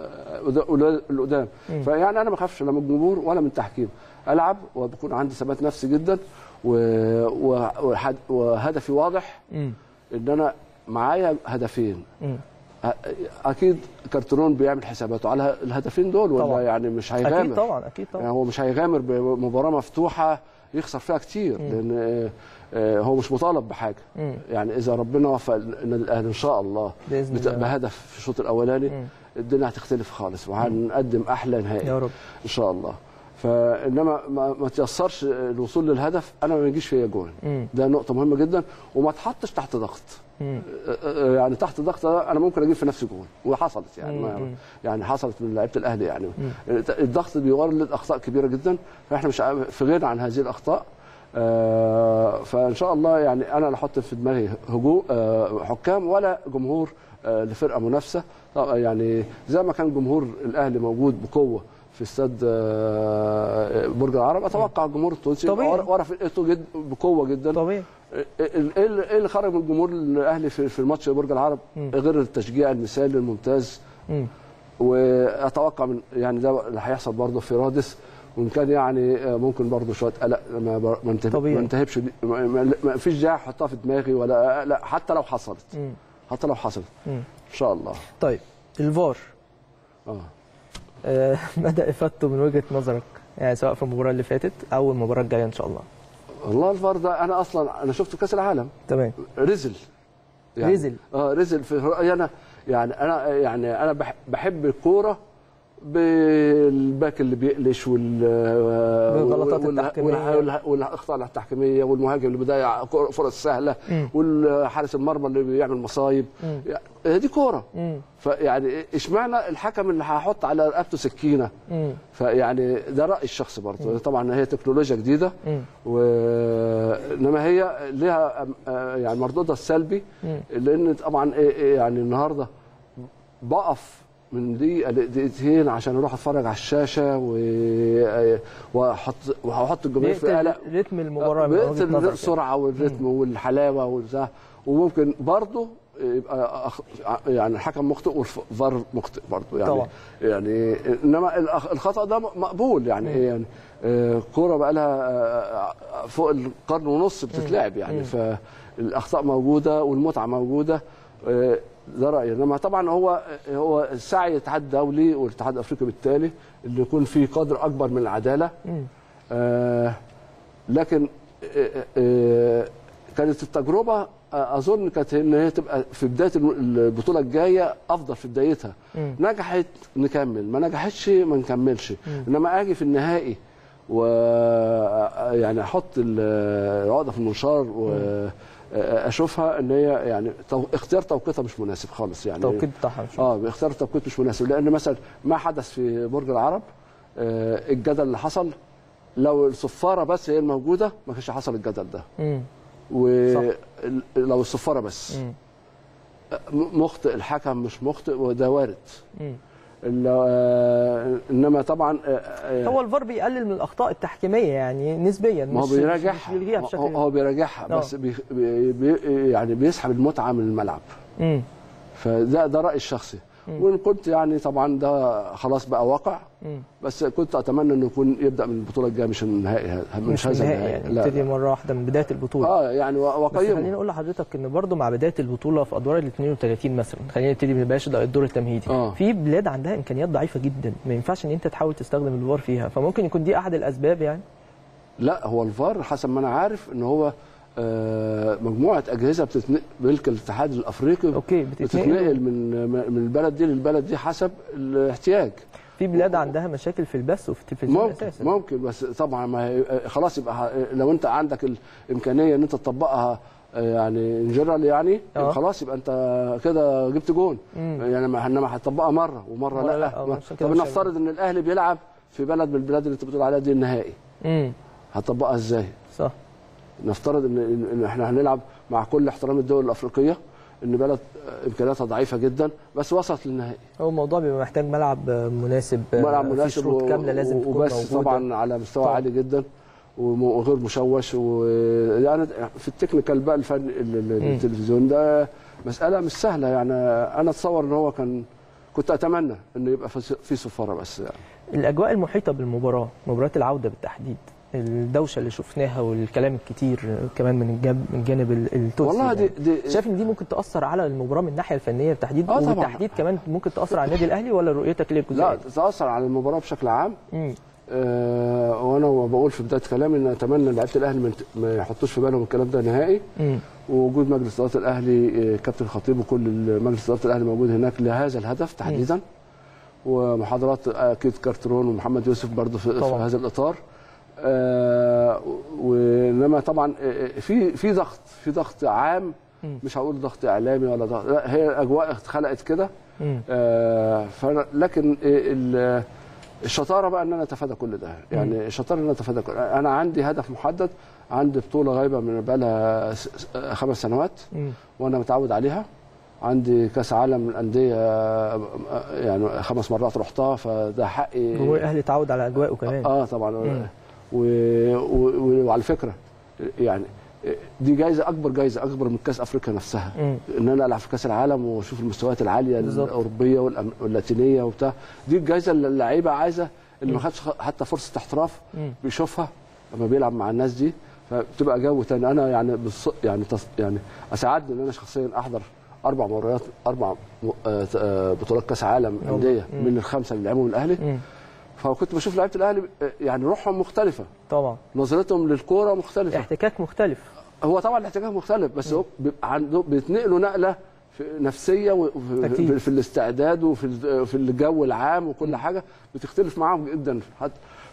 آه، القدام فيعني انا ما بخافش لا من الجمهور ولا من التحكيم العب وبكون عندي ثبات نفسي جدا و- و- وحد- وهدفي واضح مم. ان انا معايا هدفين مم. اكيد كارترون بيعمل حساباته على الهدفين دول ولا طبعاً. يعني مش هيغامر اكيد طبعا اكيد يعني طبعا هو مش هيغامر بمباراه مفتوحه يخسر فيها كتير لان آه، آه، هو مش مطالب بحاجه مم. يعني اذا ربنا وفق النادي الاهلي ان شاء الله بإذن بت- الله. بهدف في الشوط الاولاني مم. الدنيا هتختلف خالص وهنقدم احلى نهائي يا رب ان شاء الله فانما ما, ما تيسرش الوصول للهدف انا ما يجيش فيا جول مم. ده نقطه مهمه جدا وما تحطش تحت ضغط مم. يعني تحت ضغط انا ممكن اجيب في نفسي جول وحصلت يعني ما مم. يعني حصلت من لعيبه الاهلي يعني الضغط بيولد اخطاء كبيره جدا فاحنا مش عا- في غنى عن هذه الاخطاء آه، فان شاء الله يعني انا لا احط في دماغي هجوم آه، حكام ولا جمهور آه، لفرقه منافسه طبعاً يعني زي ما كان جمهور الاهلي موجود بقوه في استاد آه، برج العرب اتوقع الجمهور التونسي طبيعي. ورا ورا فرقته جد بقوه جدا طبيعي ايه اللي إيه اللي خرج من الجمهور الاهلي في في الماتش برج العرب غير التشجيع المثالي الممتاز مم. واتوقع من يعني ده اللي هيحصل برضه في رادس وان كان يعني آه، ممكن برضه شويه قلق ما بر- ما انتهب- طبيعي. ما انتهبش دي- ما- ما ما فيش داعي احطها في دماغي ولا لا حتى لو حصلت مم. حتى لو حصلت مم. ان شاء الله طيب الفار اه آه، مدى افادته من وجهه نظرك يعني سواء في المباراه اللي فاتت او المباراه الجايه ان شاء الله والله الفار ده انا اصلا انا شفته في كاس العالم تمام رزل رزل. اه رزل في انا يعني انا يعني انا بح- بحب الكوره بالباك اللي بيقلش وال بالغلطات وال- التحكيمية. وال- والاخطاء التحكيميه والمهاجم اللي بيضيع كور- فرص سهله والحارس المرمى اللي بيعمل مصايب يعني هي دي كوره مم. فيعني اشمعنى الحكم اللي هحط على رقبته سكينه مم. فيعني ده رايي الشخصي برضه طبعا هي تكنولوجيا جديده مم. و... انما هي لها آه، يعني مردودها السلبي لان طبعا إيه- إيه يعني النهارده بقف من دقيقه لدقيقتين عشان اروح اتفرج على الشاشه و... واحط واحط الجمهور في بيقتل قلق رتم المباراه من وجهه بيقتل نظرك السرعه والريتم والحلاوه والبتاع وممكن برضه يبقى أخ... يعني الحكم مخطئ والفار مخطئ برضه يعني طبعا. يعني انما الأخ- الخطا ده مقبول يعني ايه يعني آه، كوره بقى لها آه، فوق القرن ونص بتتلعب يعني فالاخطاء موجوده والمتعه موجوده آه، ده رايي انما طبعا هو هو سعي الاتحاد الدولي والاتحاد الافريقي بالتالي اللي يكون في قدر اكبر من العداله آه لكن آه، آه، كانت التجربه آه، اظن كانت ان هي تبقى في بدايه الم- البطوله الجايه افضل في بدايتها نجحت نكمل ما نجحتش ما نكملش انما اجي في النهائي و آه، يعني احط ال- العقده في المنشار واشوفها ان هي يعني تو- اختيار توقيتها مش مناسب خالص يعني التوقيت بتاعها مش اه بيختار توقيت مش مناسب لان مثلا ما حدث في برج العرب آه الجدل اللي حصل لو الصفاره بس هي الموجوده ما كانش حصل الجدل ده مم. ولو الصفاره بس مم. م- مخطئ الحكم مش مخطئ وده وارد مم. ال- آه، انما طبعا آه، آه، هو الفار بيقلل من الاخطاء التحكيميه يعني نسبيا ما هو مش- مش- بيراجعها مش بيلغيها هو- بشكل هو بيراجعها آه. بس بي بي بي- يعني بيسحب المتعه من الملعب مم. فده ده رايي الشخصي وان كنت يعني طبعا ده خلاص بقى واقع مم. بس كنت اتمنى انه يكون يبدا من البطوله الجايه مش النهائي ه- مش, مش هذا النهائي النهائي يعني لا, يبتدي لا. مره واحده من بدايه البطوله اه يعني و- بس خليني وقيمه اقول لحضرتك ان برضه مع بدايه البطوله في ادوار ال 32 مثلا خلينا نبتدي بلاش ده الدور التمهيدي آه. في بلاد عندها امكانيات ضعيفه جدا ما ينفعش ان انت تحاول تستخدم الفار فيها فممكن يكون دي احد الاسباب يعني لا هو الفار حسب ما انا عارف ان هو آه مجموعه اجهزه بتتنقل ملك الاتحاد الافريقي أوكي، بتتنقل. بتتنقل من من البلد دي للبلد دي حسب الاحتياج في بلاد عندها مشاكل في البث وفي التلفزيون ممكن اساسا ممكن بس طبعا ما هي خلاص يبقى ه- لو انت عندك الامكانيه ان انت تطبقها آه، يعني انجرال يعني آه. يبقى خلاص يبقى انت كده جبت جون يعني ما- انما هتطبقها مره ومره مرة لا, لا، آه، ما- عشان كده طب مش نفترض ان الاهلي بيلعب في بلد من البلاد اللي انت بتقول عليها دي النهائي امم هتطبقها ازاي؟ ان نفترض ان ان احنا هنلعب مع كل احترام الدول الافريقيه ان بلد آه، امكانياتها ضعيفه جدا بس وصلت للنهائي هو الموضوع بيبقى محتاج ملعب مناسب ملعب في مناسب شروط و- كامله لازم تكون وبس موجوده طبعا على مستوى طبعاً. عالي جدا وم- وغير مشوش ويعني في التكنيكال بقى الفن ال- ال- التلفزيون ده مساله مش سهله يعني انا اتصور ان هو كان كنت اتمنى انه يبقى في في صفاره بس يعني الاجواء المحيطه بالمباراه مباراه العوده بالتحديد الدوشه اللي شفناها والكلام الكتير كمان من الجانب من جانب ال- التونسي والله دي- يعني. دي- شايف ان دي ممكن تاثر على المباراه من الناحيه الفنيه بالتحديد آه طبعاً. وبالتحديد كمان ممكن تاثر على النادي الاهلي ولا رؤيتك ليه الجزئيه لا دي؟ تاثر على المباراه بشكل عام مم. آه وانا بقول في بدايه كلامي ان اتمنى ان لعيبه الاهلي ما ينت- ما يحطوش في بالهم الكلام ده نهائي مم. ووجود مجلس اداره الاهلي آه، كابتن خطيب وكل مجلس اداره الاهلي موجود هناك لهذا الهدف تحديدا ومحاضرات اكيد كارترون ومحمد يوسف برضه في, في طبعاً. هذا الاطار آه وانما طبعا آه، في في ضغط في ضغط عام مش هقول ضغط اعلامي ولا ضغط لا هي اجواء اتخلقت كده مم. آه فأنا لكن آه، ال- الشطاره بقى ان انا اتفادى كل ده يعني الشطاره ان انا اتفادى كل انا عندي هدف محدد عندي بطوله غايبه من بقى لها س- س- خمس سنوات مم. وانا متعود عليها عندي كاس عالم الانديه آه، يعني خمس مرات رحتها فده حقي جمهور الاهلي اتعود على اجواءه كمان اه طبعا و... و... و... وعلى فكره يعني دي جايزه اكبر جايزه اكبر من كاس افريقيا نفسها مم. ان انا العب في كاس العالم واشوف المستويات العاليه بالظبط. الاوروبيه والأم- واللاتينيه وبتاع دي الجايزه اللي اللعيبه عايزه اللي ما خدش خ- حتى فرصه احتراف مم. بيشوفها لما بيلعب مع الناس دي فبتبقى جو تاني انا يعني بالص... يعني تص... يعني اسعدني ان انا شخصيا احضر اربع مباريات اربع م- آه، آه، بطولات كاس عالم والله. انديه مم. من الخمسه اللي لعبهم الاهلي مم. فكنت بشوف لعيبه الاهلي آه، يعني روحهم مختلفه طبعا نظرتهم للكوره مختلفه احتكاك مختلف هو طبعا الاحتكاك مختلف بس هو بيبقى عنده بيتنقلوا نقله في نفسيه وفي أكيد. في, في الاستعداد وفي ال- في الجو العام وكل حاجه بتختلف معاهم جدا حتى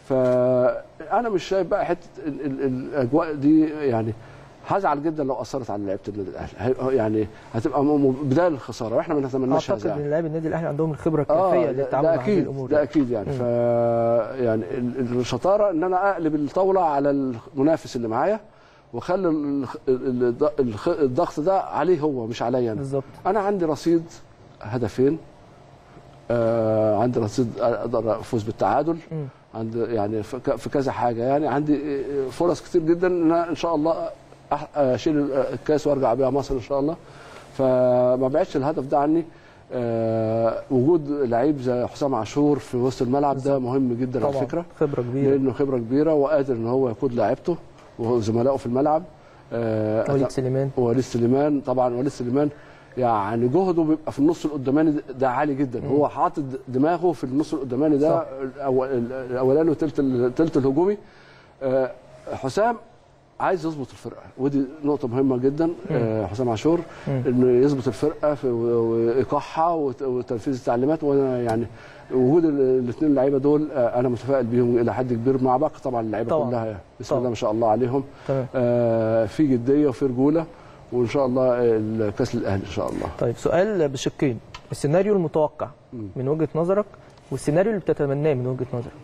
فانا مش شايف بقى حته ال- ال- الاجواء دي يعني هزعل جدا لو اثرت على لعيبه النادي الاهلي هي- يعني هتبقى م- م- بدايه للخساره واحنا ما نتمناش اعتقد هذا ان يعني. لاعبي النادي الاهلي عندهم الخبره اه الكافيه ده, للتعامل ده مع هذه اكيد الامور ده اكيد يعني ف يعني ال- الشطاره ان انا اقلب الطاوله على المنافس اللي معايا واخلي ال- ال- الض- الضغط ده عليه هو مش عليا انا بالظبط انا عندي رصيد هدفين آه عندي رصيد اقدر افوز بالتعادل مم. عندي يعني في ك- في كذا حاجه يعني عندي فرص كتير جدا ان أنا ان شاء الله أح- اشيل الكاس وارجع بيها مصر ان شاء الله فما بعدش الهدف ده عني آه وجود لعيب زي حسام عاشور في وسط الملعب ده مهم جدا على طبعا فكره خبره كبيره لانه خبره كبيره وقادر ان هو يقود لعيبته وزملائه في الملعب آه وليد سليمان وليد سليمان طبعا وليد سليمان يعني جهده بيبقى في النص القداماني ده عالي جدا هو حاطط دماغه في النص القداماني ده صح. الأول- الاولاني وثلث الثلث الهجومي آه، حسام عايز يظبط الفرقه ودي نقطه مهمه جدا آه، حسام عاشور انه يظبط الفرقه في وايقاعها وت- وتنفيذ التعليمات وانا يعني وجود الاثنين اللعيبه دول آه، انا متفائل بيهم الى حد كبير مع باقي طبعا اللعيبه طبعاً. كلها بسم طبعاً. الله ما شاء الله عليهم تمام آه، في جديه وفي رجوله وان شاء الله الكاس للاهلي ان شاء الله طيب سؤال بشقين السيناريو المتوقع من وجهه نظرك والسيناريو اللي بتتمناه من وجهه نظرك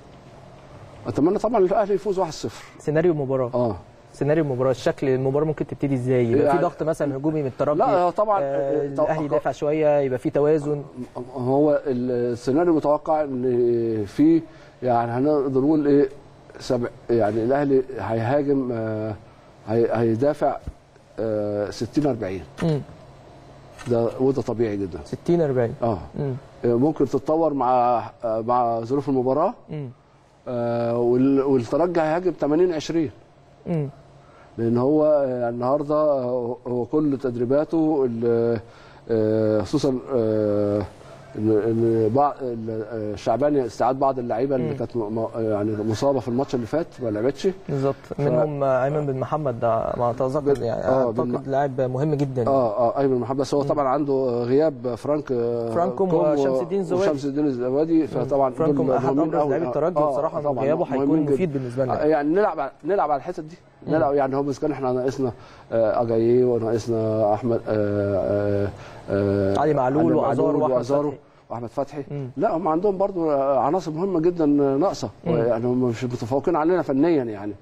اتمنى طبعا الاهلي يفوز 1-0 سيناريو المباراه اه سيناريو المباراه الشكل المباراه ممكن تبتدي ازاي يبقى في يعني- ضغط مثلا هجومي من الترجي لا هو طبعا آه طبعاً- الاهلي يدافع شويه يبقى في توازن هو السيناريو المتوقع ان في يعني هنقدر نقول ايه سبع يعني الاهلي هيهاجم آه، هي- هيدافع آه، 60 40 مم. ده وده طبيعي جدا 60 40 اه مم. آه، ممكن تتطور مع آه، مع ظروف المباراه مم. آه، وال- والترجي هيهاجم 80 20 مم. لان هو آه، النهارده آه، هو كل تدريباته ال- آه، خصوصا آه، ان إن بعض ال- آه، الشعباني استعاد بعض اللعيبه اللي كانت م- م- يعني مصابه في الماتش اللي فات ما لعبتش بالظبط منهم ايمن بن محمد ده ما اتذكر يعني آه، اعتقد بن- لاعب مهم جدا اه اه ايمن محمد بس هو طبعا عنده غياب فرانك آه، فرانكوم كوم وشمس الدين الزوادي. وشمس الدين الزوادي فطبعا دول فرانكوم احد مهمين ابرز أوي. لاعبي الترجي آه، بصراحه طبعاً غيابه هيكون مهمين جداً. مفيد بالنسبه لنا يعني نلعب على- نلعب على الحتت دي نلعب يعني هو بس كان احنا ناقصنا آه، اجاييه وناقصنا احمد آه، آه، آه، علي معلول علي وأزار وأحمد وأزارو فتحي. واحمد فتحي مم. لا هم عندهم برضو آه، عناصر مهمه جدا ناقصه يعني هم مش متفوقين علينا فنيا يعني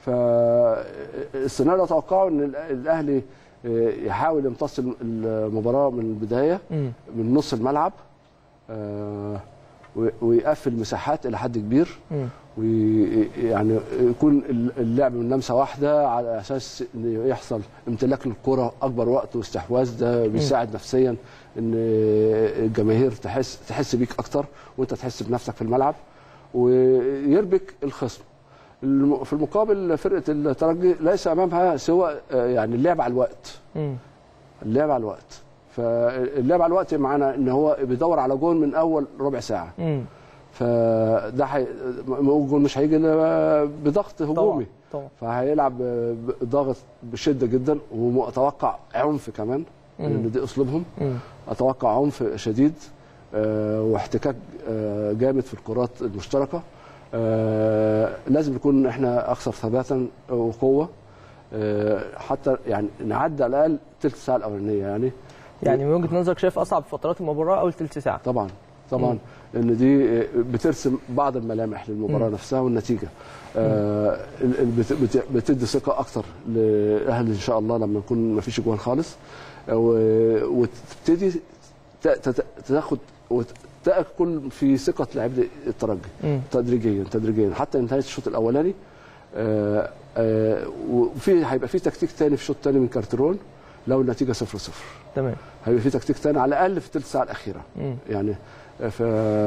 فالسيناريو اتوقعه ان الأ- الاهلي آه، يحاول يمتص المباراه من البدايه مم. من نص الملعب آه، و- ويقفل مساحات الى حد كبير مم. ويعني يكون اللعب من لمسه واحده على اساس ان يحصل امتلاك للكره اكبر وقت واستحواذ ده بيساعد نفسيا ان الجماهير تحس تحس بيك اكتر وانت تحس بنفسك في الملعب ويربك الخصم الم- في المقابل فرقه الترجي ليس امامها سوى آه، يعني اللعب على الوقت مم. اللعب على الوقت فاللعب على الوقت معانا ان هو بيدور على جون من اول ربع ساعه مم. فده حي... جون مش هيجي إلا بضغط هجومي طبعا فهيلعب ضاغط بشده جدا ومتوقع عنف كمان لان دي اسلوبهم مم. اتوقع عنف شديد آه، واحتكاك آه، جامد في الكرات المشتركه آه، لازم نكون احنا اكثر ثباتا وقوه آه، حتى يعني نعدي على الاقل ثلث ساعه الاولانيه يعني يعني من وجهه نظرك شايف اصعب فترات المباراه اول ثلث ساعه طبعا طبعا ان دي بترسم بعض الملامح للمباراه نفسها والنتيجه آه ال- ال- بت- بت- بتدي ثقه اكتر لاهلي ان شاء الله لما يكون ما فيش جوان خالص آه، و- وتبتدي ت- ت- تاخد وتاكل في ثقه لاعبي الترجي مم. تدريجيا تدريجيا حتى نهايه الشوط الاولاني آه، آه، وفي هيبقى في تكتيك تاني في الشوط الثاني من كارترون لو النتيجه 0 0 تمام هيبقى في تكتيك تاني على الاقل في الثلث ساعه الاخيره مم. يعني ف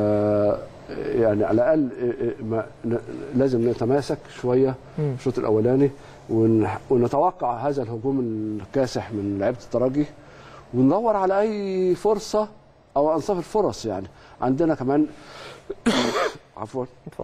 يعني على الاقل ما ن- لازم نتماسك شويه مم. في الشوط الاولاني ون- ونتوقع هذا الهجوم الكاسح من لعيبه الترجي وندور على اي فرصه او انصاف الفرص يعني عندنا كمان عفوا اتفضل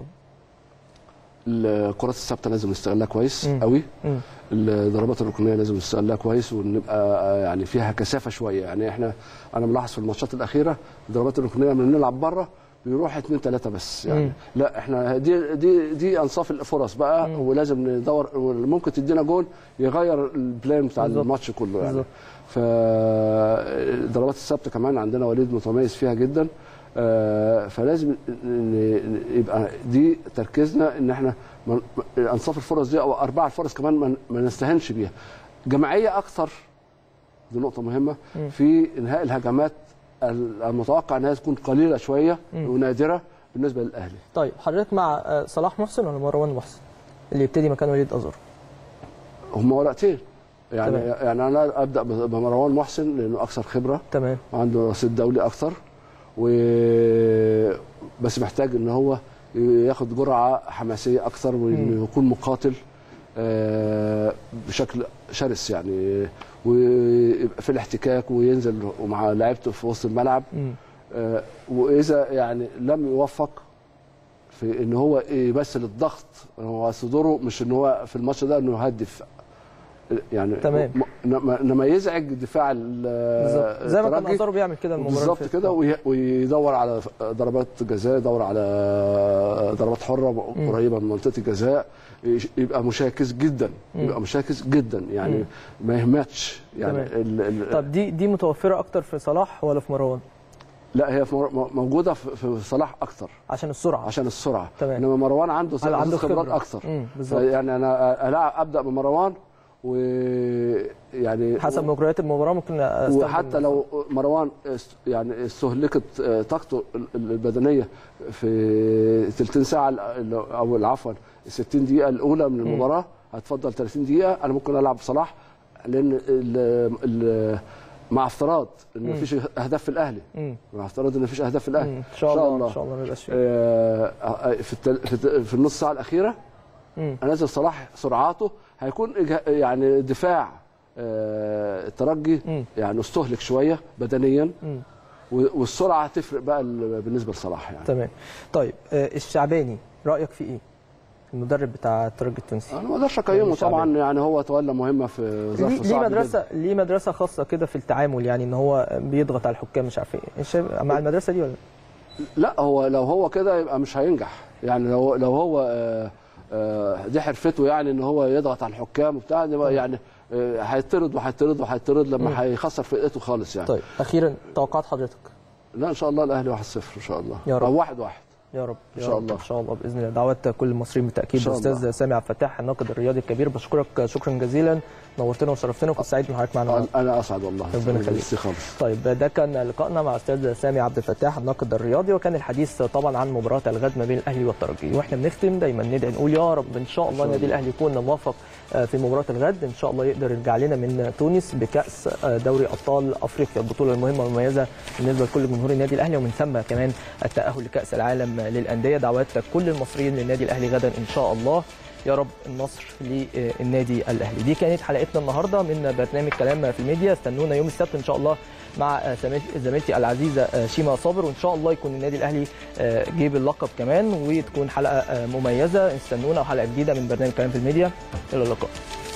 الكرات الثابته لازم نستغلها كويس مم. قوي مم. الضربات الركنيه لازم نستغلها كويس ونبقى يعني فيها كثافه شويه يعني احنا انا ملاحظ في الماتشات الاخيره الضربات الركنيه لما بنلعب بره بيروح اثنين ثلاثه بس يعني مم. لا احنا دي دي دي انصاف الفرص بقى ولازم ندور ممكن تدينا جول يغير البلان بتاع بالظبط. الماتش كله يعني بالظبط. فالضربات الثابته كمان عندنا وليد متميز فيها جدا آه، فلازم ن- ن- يبقى دي تركيزنا ان احنا من- انصاف الفرص دي او ارباع الفرص كمان ما- ما نستهنش بيها جماعيه اكثر دي نقطه مهمه في انهاء الهجمات المتوقع انها تكون قليله شويه ونادره بالنسبه للاهلي طيب حضرتك مع آه، صلاح محسن ولا مروان محسن اللي يبتدي مكان وليد ازار هم ورقتين يعني تمام. يعني انا ابدا بمروان محسن لانه اكثر خبره تمام وعنده رصيد دولي اكتر و بس محتاج ان هو ياخد جرعه حماسيه اكتر وانه يكون مقاتل آه، بشكل شرس يعني ويبقى في الاحتكاك وينزل ومع لعيبته في وسط الملعب مم. آه، واذا يعني لم يوفق في ان هو يمثل الضغط هو صدوره مش ان هو في الماتش ده انه يهدف يعني تمام. م- انما إنما يزعج دفاع ال- بالظبط زي ما كان الترجي. ازار بيعمل كده المباراه اللي بالظبط فاتت. كده وي- ويدور على ضربات جزاء يدور على ضربات حره قريبه من منطقه الجزاء يش- يبقى مشاكس جدا يبقى مشاكس جدا يعني ما يهمتش يعني تمام. ال ال طب دي دي متوفره اكتر في صلاح ولا في مروان لا هي في مر- موجوده في في صلاح اكتر عشان السرعه عشان السرعه تمام. انما مروان عنده عنده عنده خبرات خبرة. اكتر مم، بالظبط. يعني انا ألعب ابدا بمروان ويعني حسب مجريات المباراه ممكن استخدم وحتى لو مروان است- يعني استهلكت آه، طاقته ال- ال- البدنيه في تلتين ساعه ال- او عفوا ال 60 دقيقه الاولى من المباراه هتفضل 30 دقيقه انا ممكن العب بصلاح لان ال ال مع افتراض ان مفيش اهداف في الاهلي مم. مع افتراض ان مفيش اهداف في الاهلي مم. ان شاء الله ان شاء الله ما يبقاش فيه آه، آه، في التل... في, الت- في النص ساعه الاخيره مم. انزل صلاح سرعاته هيكون إجه- يعني دفاع آه، الترجي مم. يعني استهلك شويه بدنيا مم. و- والسرعه هتفرق بقى ال- بالنسبه لصلاح يعني تمام طيب آه، الشعباني رايك في ايه المدرب بتاع الترجي التونسي انا ما اقدرش اقيمه الشعبي. طبعا يعني هو تولى مهمه في ليه ظرف ليه صعب مدرسه جدا. ليه مدرسه خاصه كده في التعامل يعني ان هو بيضغط على الحكام مش عارف ايه إنت شايف مع المدرسه دي ولا لا هو لو هو كده يبقى مش هينجح يعني لو لو هو آه، آه، دي حرفته يعني ان هو يضغط على الحكام وبتاع ده بقى يعني آه، هيطرد وهيطرد وهيطرد لما هيخسر فرقته خالص يعني طيب اخيرا توقعات حضرتك لا ان شاء الله الاهلي 1-0 ان شاء الله يا رب. او 1-1 يا رب إن يا شاء رب الله. ان شاء الله باذن الله دعوات كل المصريين بالتاكيد إن شاء الاستاذ الله. سامي عبد الفتاح الناقد الرياضي الكبير بشكرك شكرا جزيلا نورتنا وشرفتنا وكنت سعيد بحضرتك معنا النهارده. انا اسعد والله ربنا يخليك. ميرسي خالص طيب ده كان لقائنا مع استاذ سامي عبد الفتاح الناقد الرياضي وكان الحديث طبعا عن مباراه الغد ما بين الاهلي والترجي واحنا بنختم دايما ندعي نقول يا رب ان شاء الله النادي الاهلي يكون موفق آه، في مباراه الغد ان شاء الله يقدر يرجع لنا من تونس بكاس آه، دوري ابطال افريقيا البطوله المهمه والمميزه بالنسبه لكل جمهور النادي الاهلي ومن ثم كمان التاهل لكاس العالم للانديه دعوات كل المصريين للنادي الاهلي غدا ان شاء الله يا رب النصر للنادي الاهلي دي كانت حلقتنا النهارده من برنامج كلام في الميديا استنونا يوم السبت ان شاء الله مع آه، زميل- زميلتي العزيزه آه، شيما صابر وان شاء الله يكون النادي الاهلي آه، جيب اللقب كمان وتكون حلقه آه، مميزه استنونا وحلقه جديده من برنامج كلام في الميديا الى اللقاء